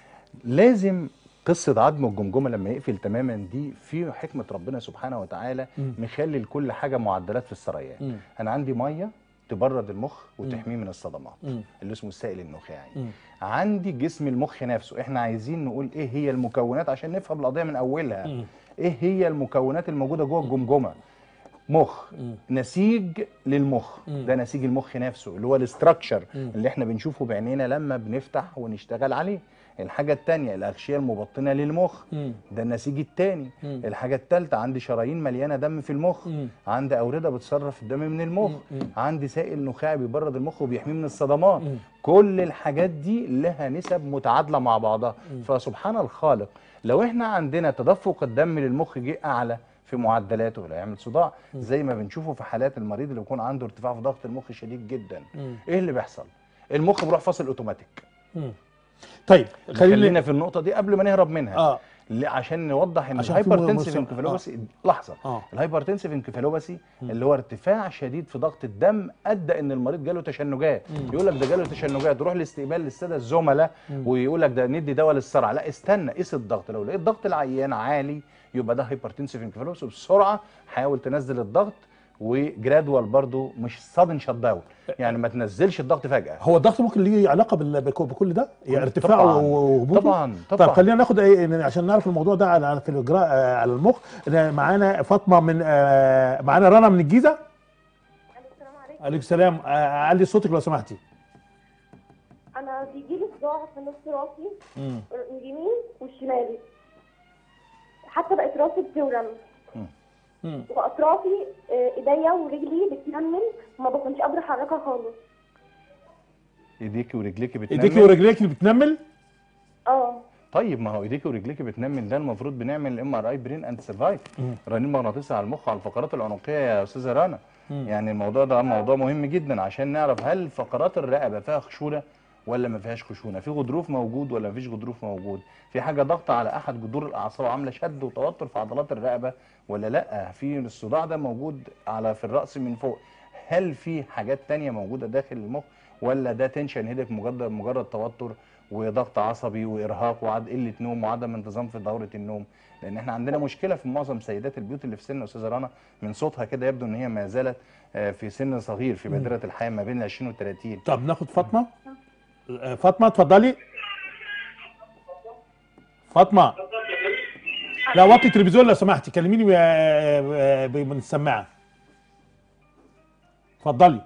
لازم قصه عظم الجمجمه لما يقفل تماما دي في حكمه ربنا سبحانه وتعالى مخلي لكل حاجه معدلات في السريان انا عندي ميه تبرد المخ وتحميه من الصدمات اللي اسمه السائل النخاعي عندي جسم المخ نفسه احنا عايزين نقول ايه هي المكونات عشان نفهم القضيه من اولها ايه هي المكونات الموجوده جوه الجمجمه مخ نسيج للمخ ده نسيج المخ نفسه اللي هو الاستراكشر اللي احنا بنشوفه بعينينا لما بنفتح ونشتغل عليه الحاجه الثانيه الاغشيه المبطنه للمخ مم. ده النسيج الثاني مم. الحاجه الثالثه عندي شرايين مليانه دم في المخ مم. عندي اورده بتصرف الدم من المخ مم. عندي سائل نخاعي بيبرد المخ وبيحميه من الصدمات مم. كل الحاجات دي لها نسب متعادله مع بعضها فسبحان الخالق لو احنا عندنا تدفق الدم للمخ جه اعلى في معدلاته ولا يعمل صداع زي ما بنشوفه في حالات المريض اللي بيكون عنده ارتفاع في ضغط المخ شديد جدا مم. ايه اللي بيحصل المخ بيروح فاصل اوتوماتيك مم. طيب خلينا خلينا في النقطه دي قبل ما نهرب منها اه ل- عشان نوضح ان عشان في الهايبرتنسيف مرسل- انكفالوباسي لحظه آه. الهايبرتنسيف انكفالوباسي اللي هو ارتفاع شديد في ضغط الدم ادى ان المريض جاله تشنجات يقول لك ده جاله تشنجات تروح لاستقبال للساده الزملاء ويقول لك ده ندي دواء للصرع لا استنى قيس الضغط لو لقيت ضغط العيان عالي يبقى ده هايبرتنسيف انكفالوباسي بسرعه حاول تنزل الضغط وجرادوال برضو مش سادن شت داون يعني ما تنزلش الضغط فجاه هو الضغط ممكن ليه علاقه بال- بك- بكل ده يعني ارتفاع طبعاً. وهبوطه طبعاً، طب طبعاً. خلينا ناخد ايه إن عشان نعرف الموضوع ده على في الاجراء آه، على المخ إن معانا فاطمه من آه، معانا رنا من الجيزه السلام عليكم عليكم السلام آه، علي صوتك لو سمحتي انا بيجيلي صداع في نص راسي مم. اليمين والشمالي حتى بقت راسي بتورم مم. واطرافي آه، ايديا ورجلي بتنمل وما بكونش قادره احركها خالص ايديكي ورجليكي بتنمل ايديكي ورجليك بتنمل اه طيب ما هو ايديكي ورجليكي بتنمل ده المفروض بنعمل الام ار اي برين اند سيرفايف رنين مغناطيسي على المخ وعلى الفقرات العنقيه يا استاذه رنا يعني الموضوع ده موضوع مهم جدا عشان نعرف هل فقرات الرقبه فيها خشونه ولا ما فيهاش خشونه في غضروف موجود ولا ما فيش غضروف موجود في حاجه ضغط على احد جذور الاعصاب عامله شد وتوتر في عضلات الرقبه ولا لا في الصداع ده موجود على في الراس من فوق هل في حاجات تانية موجوده داخل المخ ولا ده تنشن هيدك مجرد مجرد توتر وضغط عصبي وارهاق وعد قله نوم وعدم انتظام في دوره النوم لان احنا عندنا مشكله في معظم سيدات البيوت اللي في سن استاذه رنا من صوتها كده يبدو ان هي ما زالت آه، في سن صغير في بادره الحياه ما بين ال 20 وال 30 طب ناخد فاطمه آه، فاطمه اتفضلي فاطمه لا وطي التلفزيون لو سمحتي كلميني آه، آه، من السماعه اتفضلي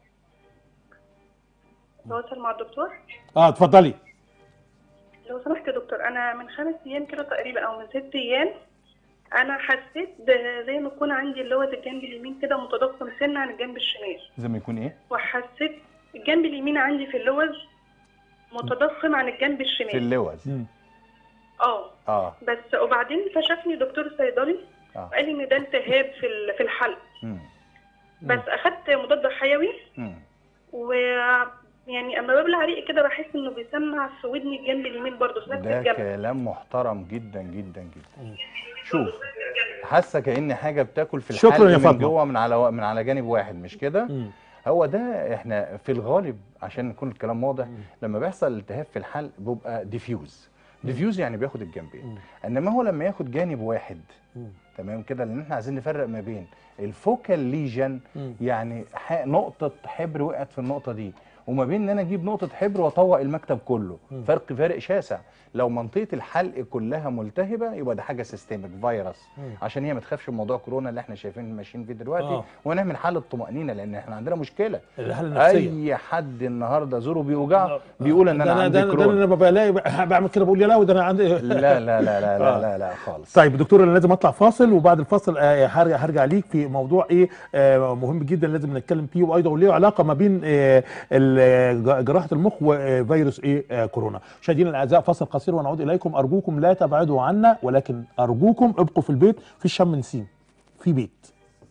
تواصل مع الدكتور اه اتفضلي لو سمحت يا دكتور انا من خمس ايام كده تقريبا او من ست ايام انا حسيت ب- زي ما يكون عندي اللي هو الجنب اليمين كده متضخم سنه عن الجنب الشمال زي ما يكون ايه وحسيت الجنب اليمين عندي في اللوز متضخم عن الجنب في الشمال اللوز مم. اه اه بس وبعدين كشفني دكتور صيدلي اه قال لي ان ده التهاب في ال- في الحلق مم. بس اخدت مضاد حيوي مم. و يعني اما ببلع ريقي كده بحس انه بيسمع في ودني الجنب اليمين برضه في نفس ده الجنب كلام محترم جدا جدا جدا شوف حاسه كأن حاجه بتاكل في شكراً الحلق يا من فاطمة. جوه من على من على جانب واحد مش كده مم. هو ده احنا في الغالب عشان يكون الكلام واضح لما بيحصل التهاب في الحلق بيبقى ديفيوز ديفيوز يعني بياخد الجنبين انما هو لما ياخد جانب واحد تمام كده لان احنا عايزين نفرق ما بين الفوكال ليجن يعني ح- نقطه حبر وقعت في النقطه دي وما بين ان انا اجيب نقطه حبر واطوق المكتب كله فرق فارق شاسع لو منطقه الحلق كلها ملتهبه يبقى ده حاجه سيستميك فيروس عشان هي ما تخافش من موضوع كورونا اللي احنا شايفين ماشيين فيه دلوقتي آه. ونعمل حاله طمانينه لان احنا عندنا مشكله الحاله النفسيه اي حد النهارده زوره بيوجعه بيقول ان ده انا ده عندي ده انا كورونا لما بلاقي بعمل كده بقول يا لهوي ده انا عندي لا لا لا لا آه. لا لا, لا خالص طيب دكتور انا لازم اطلع فاصل وبعد الفاصل آه، هرجع هرجع ليك في موضوع ايه آه، مهم جدا لازم نتكلم فيه وايضا وليه علاقه ما بين آه، ال- ج- جراحه المخ وفيروس ايه آه، كورونا مشاهدينا الاعزاء فاصل قصير ونعود اليكم ارجوكم لا تبعدوا عنا ولكن ارجوكم ابقوا في البيت في شم نسيم في بيت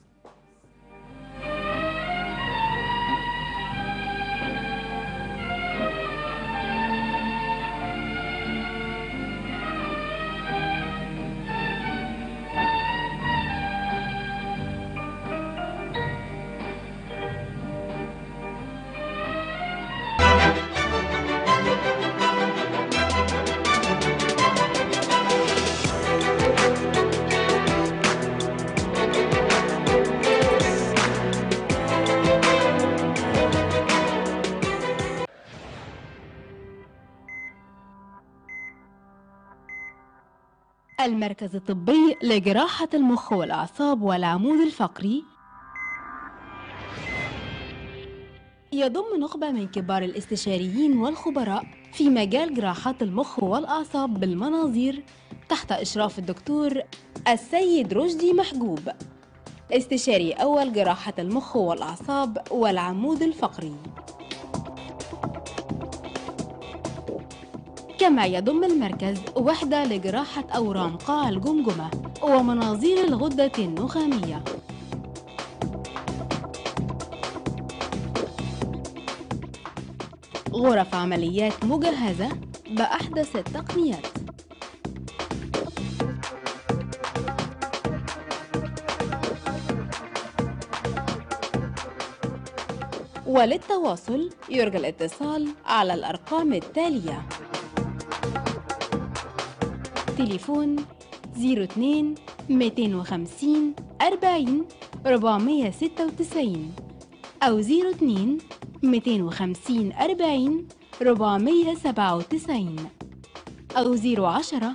المركز الطبي لجراحة المخ والأعصاب والعمود الفقري يضم نخبة من كبار الاستشاريين والخبراء في مجال جراحات المخ والأعصاب بالمناظير تحت إشراف الدكتور السيد رشدي محجوب استشاري أول جراحة المخ والأعصاب والعمود الفقري كما يضم المركز وحدة لجراحة أورام قاع الجمجمة ومناظير الغدة النخامية غرف عمليات مجهزة بأحدث التقنيات وللتواصل يرجى الاتصال على الأرقام التالية تليفون 02 250 40 496 أو 02 250 40 497 أو 010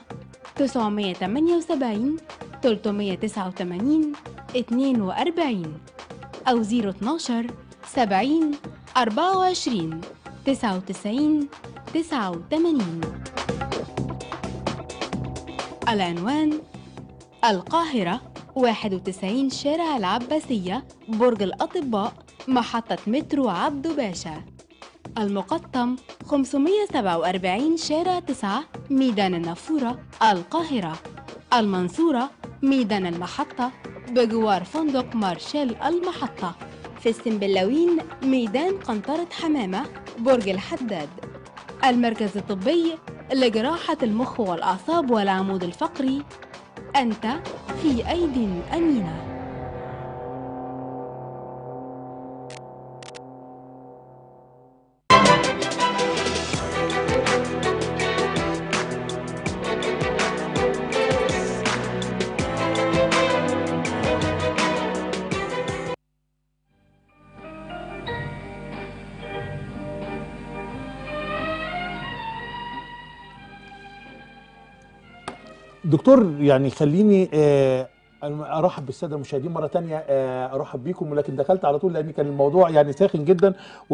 978 389 42 أو 012 70 24 99 89 العنوان القاهرة 91 شارع العباسية برج الأطباء محطة مترو عبدو باشا المقطم 547 شارع 9 ميدان النافورة القاهرة المنصورة ميدان المحطة بجوار فندق مارشال المحطة في السنبلاوين ميدان قنطرة حمامة برج الحداد المركز الطبي لجراحة المخ والأعصاب والعمود الفقري أنت في أيد أمينة دكتور يعني خليني آه، ارحب بالساده المشاهدين مره تانية آه، ارحب بيكم ولكن دخلت على طول لان كان الموضوع يعني ساخن جدا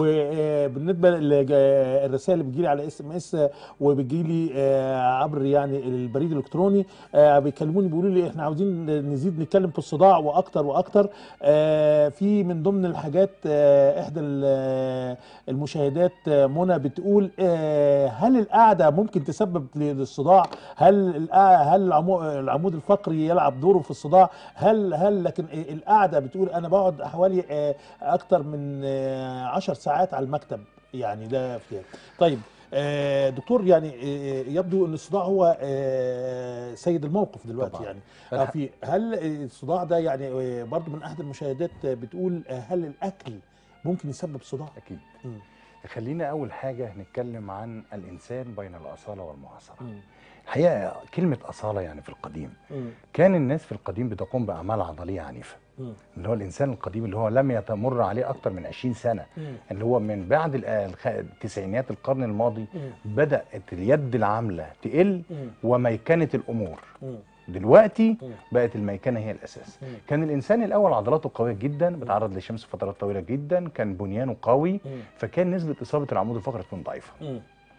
وبالنسبه للرسائل اللي بتجيلي على اس ام اس وبتجيلي آه، عبر يعني البريد الالكتروني آه، بيكلموني بيقولوا لي احنا عاوزين نزيد نتكلم في الصداع واكتر واكتر آه، في من ضمن الحاجات آه، احدى ال- المشاهدات آه، منى بتقول آه، هل القعده ممكن تسبب للصداع هل القع- هل العمو- العمود الفقري يلعب دوره في الصداع هل هل لكن القعده بتقول انا بقعد حوالي آه، اكتر من آه، عشر ساعات على المكتب يعني ده اختيار طيب آه، دكتور يعني آه، يبدو ان الصداع هو آه، سيد الموقف دلوقتي طبعاً. يعني آه، في هل الصداع ده يعني آه، برضو من احد المشاهدات آه، بتقول آه، هل الاكل ممكن يسبب صداع اكيد مم. خلينا اول حاجه نتكلم عن الانسان بين الاصاله والمعاصره مم. الحقيقه كلمه اصاله يعني في القديم مم. كان الناس في القديم بتقوم باعمال عضليه عنيفه مم. اللي هو الانسان القديم اللي هو لم يتمر عليه اكتر من 20 سنه مم. اللي هو من بعد ال- الخ- تسعينيات القرن الماضي مم. بدات اليد العامله تقل مم. وميكنه الامور مم. دلوقتي مم. بقت الميكنه هي الاساس مم. كان الانسان الاول عضلاته قويه جدا بتعرض للشمس فترات طويله جدا كان بنيانه قوي مم. فكان نسبه اصابه العمود الفقري تكون ضعيفه مم.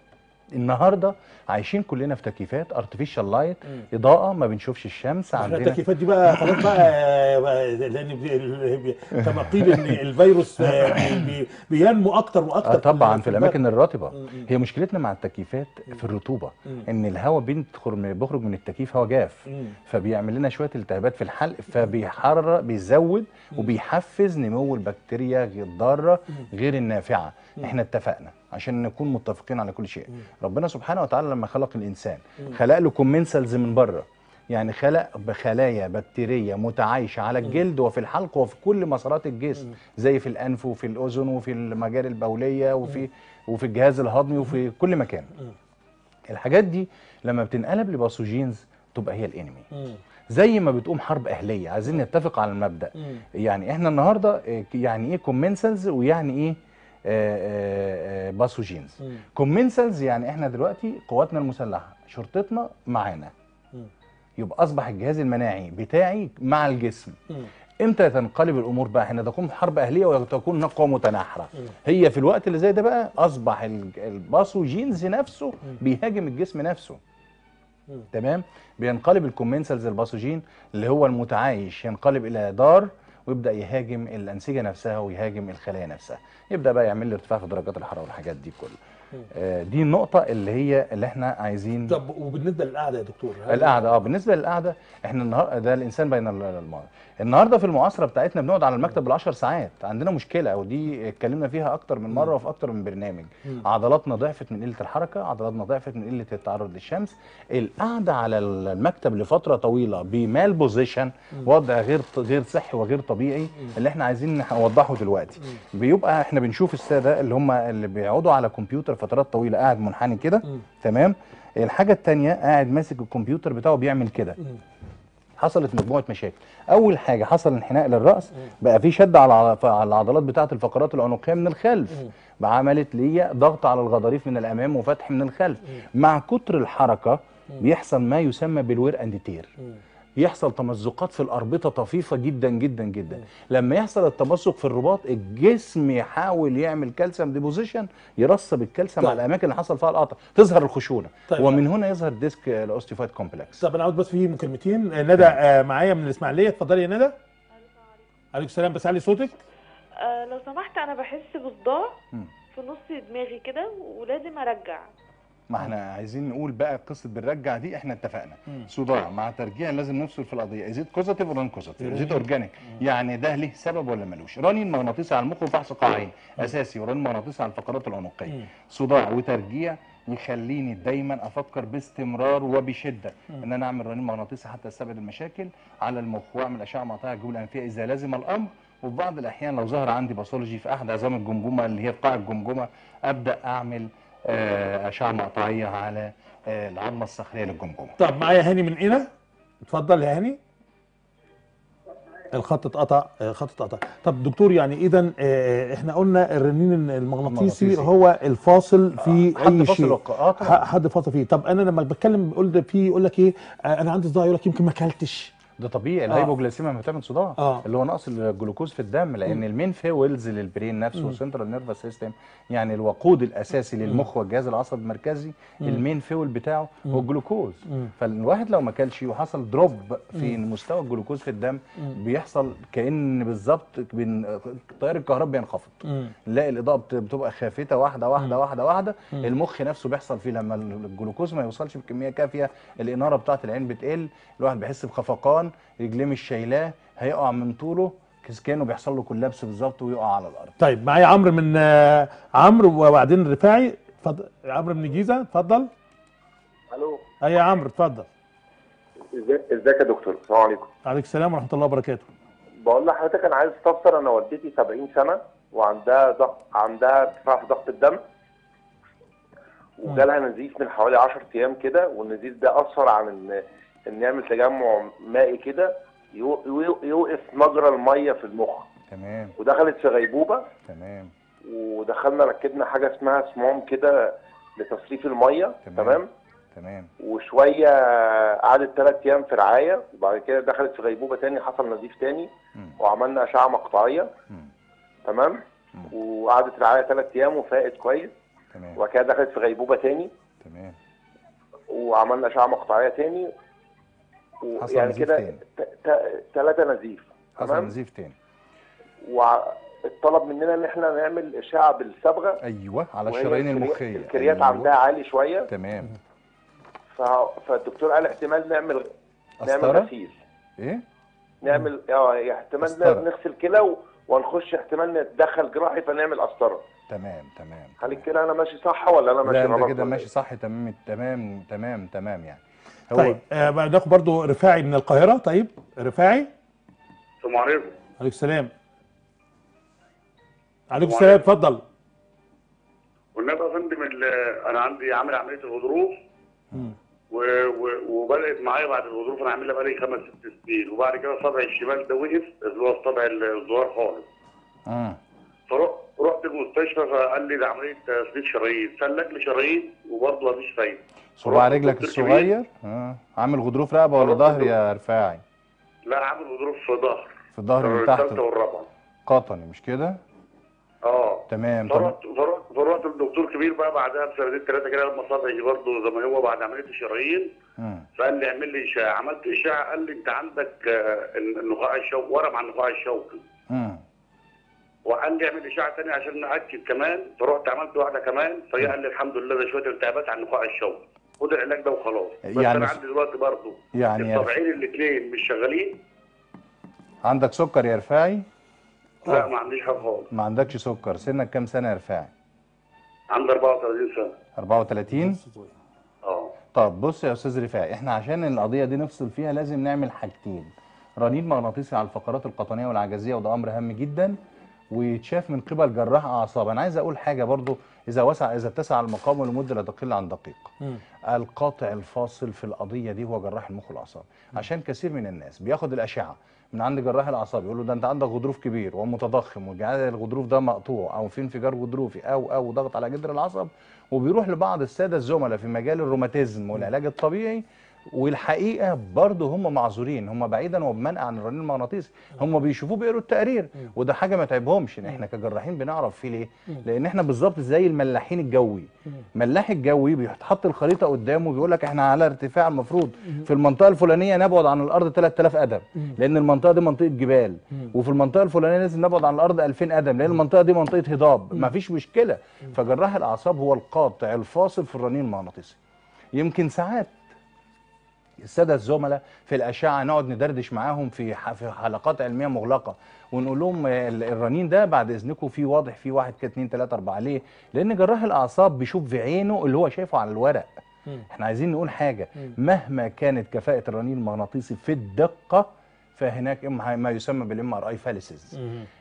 النهارده عايشين كلنا في تكييفات ارتفيشال لايت مم. اضاءه ما بنشوفش الشمس احنا عندنا التكييفات دي بقى خلاص بقى بقى لان بي- ال- بي- كما قيل ان الفيروس آه، بي- بي- بينمو اكتر واكتر آه طبعا في البلد. الاماكن الرطبه مم. هي مشكلتنا مع التكييفات في الرطوبه مم. ان الهواء بيدخل من بيخرج من التكييف هواء جاف مم. فبيعمل لنا شويه التهابات في الحلق فبيحرر بيزود وبيحفز نمو البكتيريا الضاره غير النافعه احنا اتفقنا عشان نكون متفقين على كل شيء ربنا سبحانه وتعالى لما خلق الانسان خلق له كومنسلز من بره يعني خلق بخلايا بكتيريه متعايشه على الجلد وفي الحلق وفي كل مسارات الجسم زي في الانف وفي الاذن وفي المجاري البوليه وفي وفي الجهاز الهضمي وفي كل مكان الحاجات دي لما بتنقلب لباثوجينز تبقى هي الانمي مم. زي ما بتقوم حرب اهليه عايزين نتفق على المبدا مم. يعني احنا النهارده آه، يعني ايه كومنسلز ويعني ايه آه، آه، آه، باثوجينز مم. كومنسلز يعني احنا دلوقتي قواتنا المسلحه شرطتنا معانا مم. يبقى اصبح الجهاز المناعي بتاعي مع الجسم مم. امتى تنقلب الامور بقى حين تكون حرب اهليه وتكون هناك قوه متناحره هي في الوقت اللي زي ده بقى اصبح ال- الباثوجينز نفسه بيهاجم الجسم نفسه تمام بينقلب الكومنسلز الباثوجين اللي هو المتعايش ينقلب الى دار ويبدا يهاجم الانسجه نفسها ويهاجم الخلايا نفسها يبدا بقى يعمل لي ارتفاع في درجات الحراره والحاجات دي كلها آه، دي النقطه اللي هي اللي احنا عايزين طب وبالنسبه للقعده يا دكتور هل- القعده اه بالنسبه للقعده احنا النهارده ده الانسان بين ال- المرض النهارده في المعاصره بتاعتنا بنقعد على المكتب بال10 ساعات عندنا مشكله ودي اتكلمنا فيها اكتر من مره وفي اكتر من برنامج عضلاتنا ضعفت من قله الحركه عضلاتنا ضعفت من قله التعرض للشمس القعده على المكتب لفتره طويله بمال بوزيشن وضع غير غير صحي وغير طبيعي اللي احنا عايزين نوضحه دلوقتي بيبقى احنا بنشوف الساده اللي هم اللي بيقعدوا على كمبيوتر فترات طويله قاعد منحني كده تمام الحاجه الثانيه قاعد ماسك الكمبيوتر بتاعه بيعمل كده حصلت مجموعه مشاكل اول حاجه حصل انحناء للراس بقى في شد على على العضلات بتاعه الفقرات العنقيه من الخلف بقى عملت لي ضغط على الغضاريف من الامام وفتح من الخلف مع كتر الحركه بيحصل ما يسمى بالوير اند تير يحصل تمزقات في الاربطه طفيفه جدا جدا جدا لما يحصل التمزق في الرباط الجسم يحاول يعمل كالسيوم ديبوزيشن يرسب الكالسيوم طيب. على الاماكن اللي حصل فيها القطع تظهر الخشونه طيب. ومن هنا يظهر ديسك الاوستيفايد كومبلكس طب انا عاوز بس في مكالمتين آه، ندى آه، معايا من الاسماعيليه اتفضلي يا ندى عليكم السلام بس علي صوتك آه لو سمحت انا بحس بصداع مم. في نص دماغي كده ولازم ارجع ما احنا عايزين نقول بقى قصه بنرجع دي احنا اتفقنا صداع مع ترجيع لازم نفصل في القضيه ازيد كوزاتيف ولا نون كوزاتيف ازيد اورجانيك يعني ده ليه سبب ولا ملوش رنين مغناطيسي على المخ وفحص قاعين اساسي ورنين مغناطيسي على الفقرات العنقيه صداع وترجيع يخليني دايما افكر باستمرار وبشده ان انا اعمل رنين مغناطيسي حتى استبعد المشاكل على المخ واعمل اشعه مقطعيه الجيوب الانفيه اذا لازم الامر وفي بعض الاحيان لو ظهر عندي باثولوجي في احد عظام الجمجمه اللي هي في قاع الجمجمه ابدا اعمل آه، اشعه مقطعيه على آه، العظمه الصخريه للجمجمه طب معايا هاني من هنا اتفضل يا هاني الخط اتقطع آه، خط اتقطع طب دكتور يعني اذا احنا قلنا الرنين المغناطيسي المغناطيسي. هو الفاصل في حد اي فاصل شيء وق- آه طبعاً. ح- حد فاصل فيه طب انا لما بتكلم بقول ده في يقول لك ايه آه، انا عندي صداع يقول لك يمكن ما اكلتش ده طبيعي الهايبوجليسيميا بتعمل صداع آه. اللي هو نقص الجلوكوز في الدم لان المين فيولز للبرين نفسه والسنترال نيرفس سيستم يعني الوقود الاساسي للمخ والجهاز العصبي المركزي المين فيول بتاعه هو الجلوكوز فالواحد لو ما اكلش وحصل دروب في مستوى الجلوكوز في الدم بيحصل كان بالظبط بين- التيار الكهربي بينخفض نلاقي الاضاءه بت- بتبقى خافته واحده واحده واحده واحده المخ نفسه بيحصل فيه لما الجلوكوز ما يوصلش بكميه كافيه الاناره بتاعه العين بتقل الواحد بيحس بخفقان رجليه مش شايلاه هيقع من طوله كس- كانه بيحصل له كولابس بالظبط ويقع على الارض طيب معايا عمرو من آه، عمرو وبعدين رفاعي اتفضل عمرو من الجيزه اتفضل الو اي يا عمرو اتفضل ازيك ازيك يا دكتور السلام عليكم عليك السلام ورحمه الله وبركاته بقول لحضرتك انا عايز استفسر انا والدتي 70 سنه وعندها ضغط عندها ارتفاع في ضغط الدم وجالها نزيف من حوالي 10 ايام كده والنزيف ده اثر عن ان ان يعمل تجمع مائي كده يو- يو- يوقف مجرى الميه في المخ تمام ودخلت في غيبوبه تمام ودخلنا ركبنا حاجه اسمها صمام كده لتصريف الميه تمام. تمام تمام وشويه قعدت ثلاث ايام في رعايه وبعد كده دخلت في غيبوبه تاني حصل نزيف تاني مم. وعملنا اشعه مقطعيه مم. تمام وقعدت رعايه ثلاث ايام وفاقت كويس تمام وبعد كده دخلت في غيبوبه تاني تمام وعملنا اشعه مقطعيه تاني حصل ويعني نزيف كده تاني. ثلاثه نزيف حصل تمام نزيف تاني واتطلب مننا ان احنا نعمل اشعه بالصبغه ايوه على وهي الشرايين الكري- المخيه الكريات أيوة. عندها عالي شويه تمام ف... فالدكتور قال احتمال نعمل نعمل قسطرة؟ غسيل ايه نعمل اه احتمال قسطرة. نغسل كلى و- ونخش احتمال نتدخل جراحي فنعمل قسطره تمام تمام هل كده انا ماشي صح ولا انا ماشي لا غلط انت كده ولا ماشي إيه؟ صح تمام تمام تمام تمام يعني هو طيب آه بقى ناخد برضو رفاعي من القاهره طيب رفاعي السلام عليكم عليك السلام عليكم السلام اتفضل والنبي يا فندم ال- انا عندي عامل عمليه الغضروف و... و... وبدات معايا بعد الغضروف انا عاملها بقالي خمس ست سنين وبعد كده صبعي الشمال ده وقف اللي هو الصبع الزوار خالص اه فرحت المستشفى فقال لي ده عمليه تثبيت شرايين سلك لي شرايين وبرضه مفيش فايده صباع رحت رجلك لدكتور الصغير اه عامل غضروف رقبه ولا رحت ظهر لدكتور. يا رفاعي لا عامل غضروف في ظهر في الظهر من تحت الثالثه والرابعه قطني مش كده اه تمام طب فرحت فرحت فرحت للدكتور كبير بقى بعدها بسنتين ثلاثه كده لما صدعي برضه زي ما هو بعد عمليه الشرايين مم. فقال لي اعمل لي اشعه عملت اشعه قال لي انت عندك آه، النخاع الشوكي ورم على النخاع الشوكي مم. وقال لي اعمل اشعه ثانيه عشان ناكد كمان فرحت عملت واحده كمان فهي قال لي الحمد لله ده شويه التهابات على النخاع الشوكي خد العلاج ده وخلاص بس يعني انا س- عندي دلوقتي برضه يعني يا الطبعين الاثنين مش شغالين عندك سكر يا رفاعي لا ما عنديش حاجه خالص ما عندكش سكر سنك كام سنه يا رفاعي عندي 34 سنه 34 اه طب بص يا استاذ رفاعي احنا عشان القضيه دي نفصل فيها لازم نعمل حاجتين رنين مغناطيسي على الفقرات القطنيه والعجزيه وده امر هام جدا ويتشاف من قبل جراح اعصاب انا عايز اقول حاجه برضو اذا وسع اذا اتسع المقام لمده لا تقل عن دقيقه القاطع الفاصل في القضيه دي هو جراح المخ والاعصاب عشان كثير من الناس بياخد الاشعه من عند جراح الاعصاب يقول له ده انت عندك غضروف كبير ومتضخم وجعل الغضروف ده مقطوع او في انفجار غضروفي او او ضغط على جدر العصب وبيروح لبعض الساده الزملاء في مجال الروماتيزم والعلاج الطبيعي والحقيقه برضه هم معذورين هم بعيدا وبمنع عن الرنين المغناطيسي هم بيشوفوه بيقروا التقرير وده حاجه ما تعبهمش ان احنا كجراحين بنعرف فيه ليه لان احنا بالظبط زي الملاحين الجوي ملاح الجوي بيتحط الخريطه قدامه بيقول لك احنا على ارتفاع المفروض في المنطقه الفلانيه نبعد عن الارض 3000 قدم لان المنطقه دي منطقه جبال وفي المنطقه الفلانيه لازم نبعد عن الارض 2000 قدم لان المنطقه دي منطقه هضاب مفيش مشكله فجراح الاعصاب هو القاطع الفاصل في الرنين المغناطيسي يمكن ساعات الساده الزملاء في الاشعه نقعد ندردش معاهم في ح- في حلقات علميه مغلقه ونقول لهم ال- الرنين ده بعد اذنكم في واضح في واحد كده اتنين تلاته اربعه ليه؟ لان جراح الاعصاب بيشوف بعينه اللي هو شايفه على الورق احنا عايزين نقول حاجه مهما كانت كفاءه الرنين المغناطيسي في الدقه فهناك إما- ما يسمى بالام ار اي فاليسز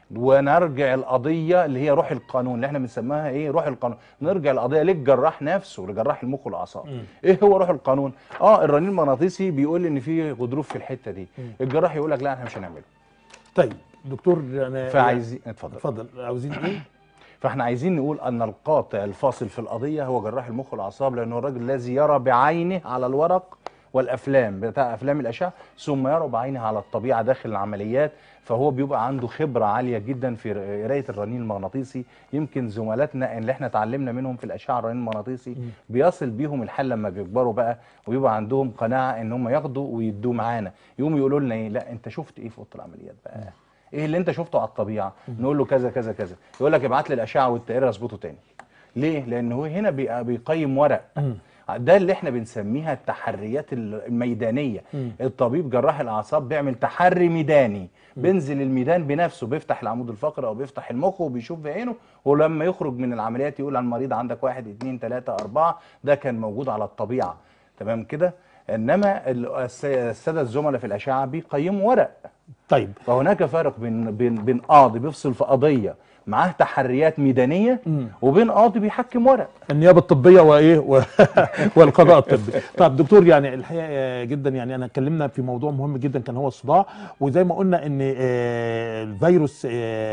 ونرجع القضيه اللي هي روح القانون اللي احنا بنسميها ايه روح القانون نرجع القضيه للجراح نفسه لجراح المخ والاعصاب ايه هو روح القانون اه الرنين المغناطيسي بيقول ان في غضروف في الحته دي الجراح يقول لك لا احنا مش هنعمله طيب دكتور انا فعايزين اتفضل اتفضل عاوزين ايه فاحنا عايزين نقول ان القاطع الفاصل في القضيه هو جراح المخ والاعصاب لانه الراجل الذي يرى بعينه على الورق والافلام بتاع افلام الاشعه ثم يرى بعينه على الطبيعه داخل العمليات فهو بيبقى عنده خبره عاليه جدا في قرايه الرنين المغناطيسي يمكن زملاتنا اللي احنا اتعلمنا منهم في الاشعه الرنين المغناطيسي بيصل بيهم الحال لما بيكبروا بقى ويبقى عندهم قناعه ان هم ياخدوا ويدوا معانا يقوموا يقولوا لنا ايه لا انت شفت ايه في اوضه العمليات بقى ايه اللي انت شفته على الطبيعه نقول له كذا كذا كذا يقول لك ابعت لي الاشعه والتقرير اظبطه تاني ليه لان هو هنا بي- بيقيم ورق ده اللي احنا بنسميها التحريات الميدانيه الطبيب جراح الاعصاب بيعمل تحري ميداني بينزل الميدان بنفسه بيفتح العمود الفقري او بيفتح المخ وبيشوف بعينه ولما يخرج من العمليات يقول على المريض عندك واحد اتنين تلاته اربعه ده كان موجود على الطبيعه تمام كده انما ال- الس- الساده الزملاء في الاشعه بيقيموا ورق طيب فهناك فرق بين بين بين قاضي بيفصل في قضيه معاه تحريات ميدانيه وبين قاضي بيحكم ورق النيابه الطبيه وايه و- والقضاء الطبي طب دكتور يعني الحقيقه جدا يعني انا اتكلمنا في موضوع مهم جدا كان هو الصداع وزي ما قلنا ان آه، الفيروس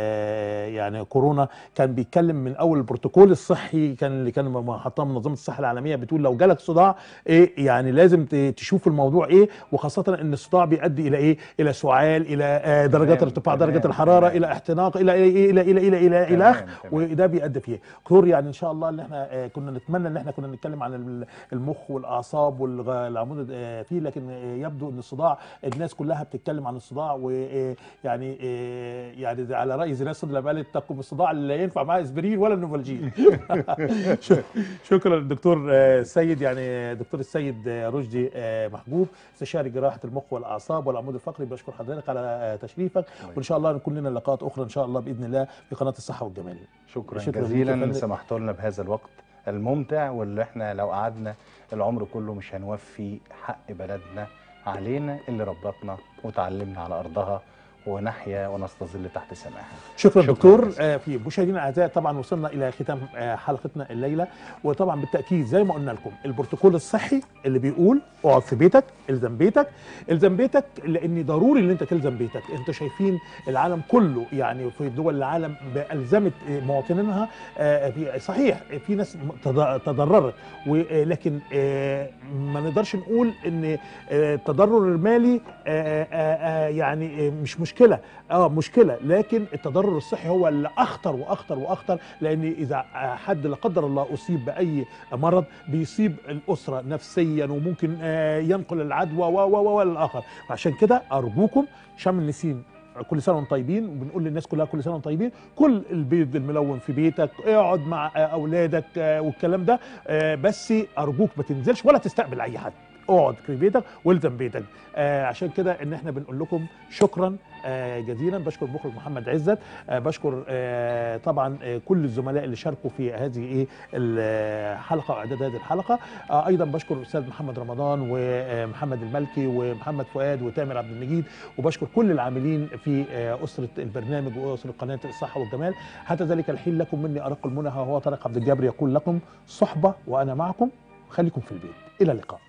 آه، يعني كورونا كان بيتكلم من اول البروتوكول الصحي كان اللي كان حطاه منظمه الصحه العالميه بتقول لو جالك صداع ايه يعني لازم ت- تشوف الموضوع ايه وخاصه ان الصداع بيؤدي الى ايه الى سعال الى آه، درجات تمام، ارتفاع تمام، درجه الحراره تمام. الى احتناق الى الى الى الى الى الى الى تمام، اخ تمام. وده بيؤدي فيه دكتور يعني ان شاء الله اللي احنا آه، كنا نتمنى ان احنا كنا نتكلم عن ال- المخ والاعصاب والعمود آه، فيه لكن آه، يبدو ان الصداع الناس كلها بتتكلم عن الصداع ويعني يعني على راي زي ناس لما قالت تقم الصداع اللي لا ينفع معاه اسبرين ولا نوفالجين ش- شكرا للدكتور آه، السيد يعني دكتور السيد آه، رشدي آه، محجوب استشاري جراحه المخ والاعصاب والعمود الفقري بشكر حضرتك على آه، تشريفك وان شاء الله نكون لنا لقاءات اخرى ان شاء الله باذن الله في قناه الصحه والجمال شكرا, شكراً ليك يا جزيلا فندم. سمحتوا لنا بهذا الوقت الممتع واللي احنا لو قعدنا العمر كله مش هنوفي حق بلدنا علينا اللي ربطنا وتعلمنا على ارضها ونحيا ونستظل تحت سماها شكرا, شكراً دكتور جزيلاً. آه، في مشاهدينا الاعزاء طبعا وصلنا الى ختام آه، حلقتنا الليله وطبعا بالتاكيد زي ما قلنا لكم البروتوكول الصحي اللي بيقول اقعد في بيتك الزم بيتك الزم بيتك لان ضروري ان انت تلزم بيتك انتوا شايفين العالم كله يعني في دول العالم الزمت آه، مواطنينها آه، في صحيح في ناس تض- تضررت ولكن ما نقدرش نقول ان آه، التضرر المالي آه، آه، آه، يعني آه، مش مشكله اه مشكله لكن التضرر الصحي هو اللي اخطر واخطر واخطر لان اذا آه، حد لا قدر الله اصيب باي مرض بيصيب الاسره نفسيا وممكن آه، ينقل العدوى و و و للاخر عشان كده ارجوكم شم النسيم كل سنه وانتم طيبين وبنقول للناس كلها كل سنه وانتم طيبين كل البيض الملون في بيتك اقعد مع آه، اولادك آه، والكلام ده آه، بس ارجوك ما تنزلش ولا تستقبل اي حد اقعد في بيتك والزم بيتك آه عشان كده ان احنا بنقول لكم شكرا آه جزيلا بشكر المخرج محمد عزت آه بشكر آه طبعا آه كل الزملاء اللي شاركوا في هذه ايه الحلقه واعداد هذه الحلقه آه ايضا بشكر الاستاذ محمد رمضان ومحمد الملكي ومحمد فؤاد وتامر عبد المجيد وبشكر كل العاملين في آه اسره البرنامج واسره قناه الصحه والجمال حتى ذلك الحين لكم مني ارق المنى هو طارق عبد الجابر يقول لكم صحبه وانا معكم خليكم في البيت الى اللقاء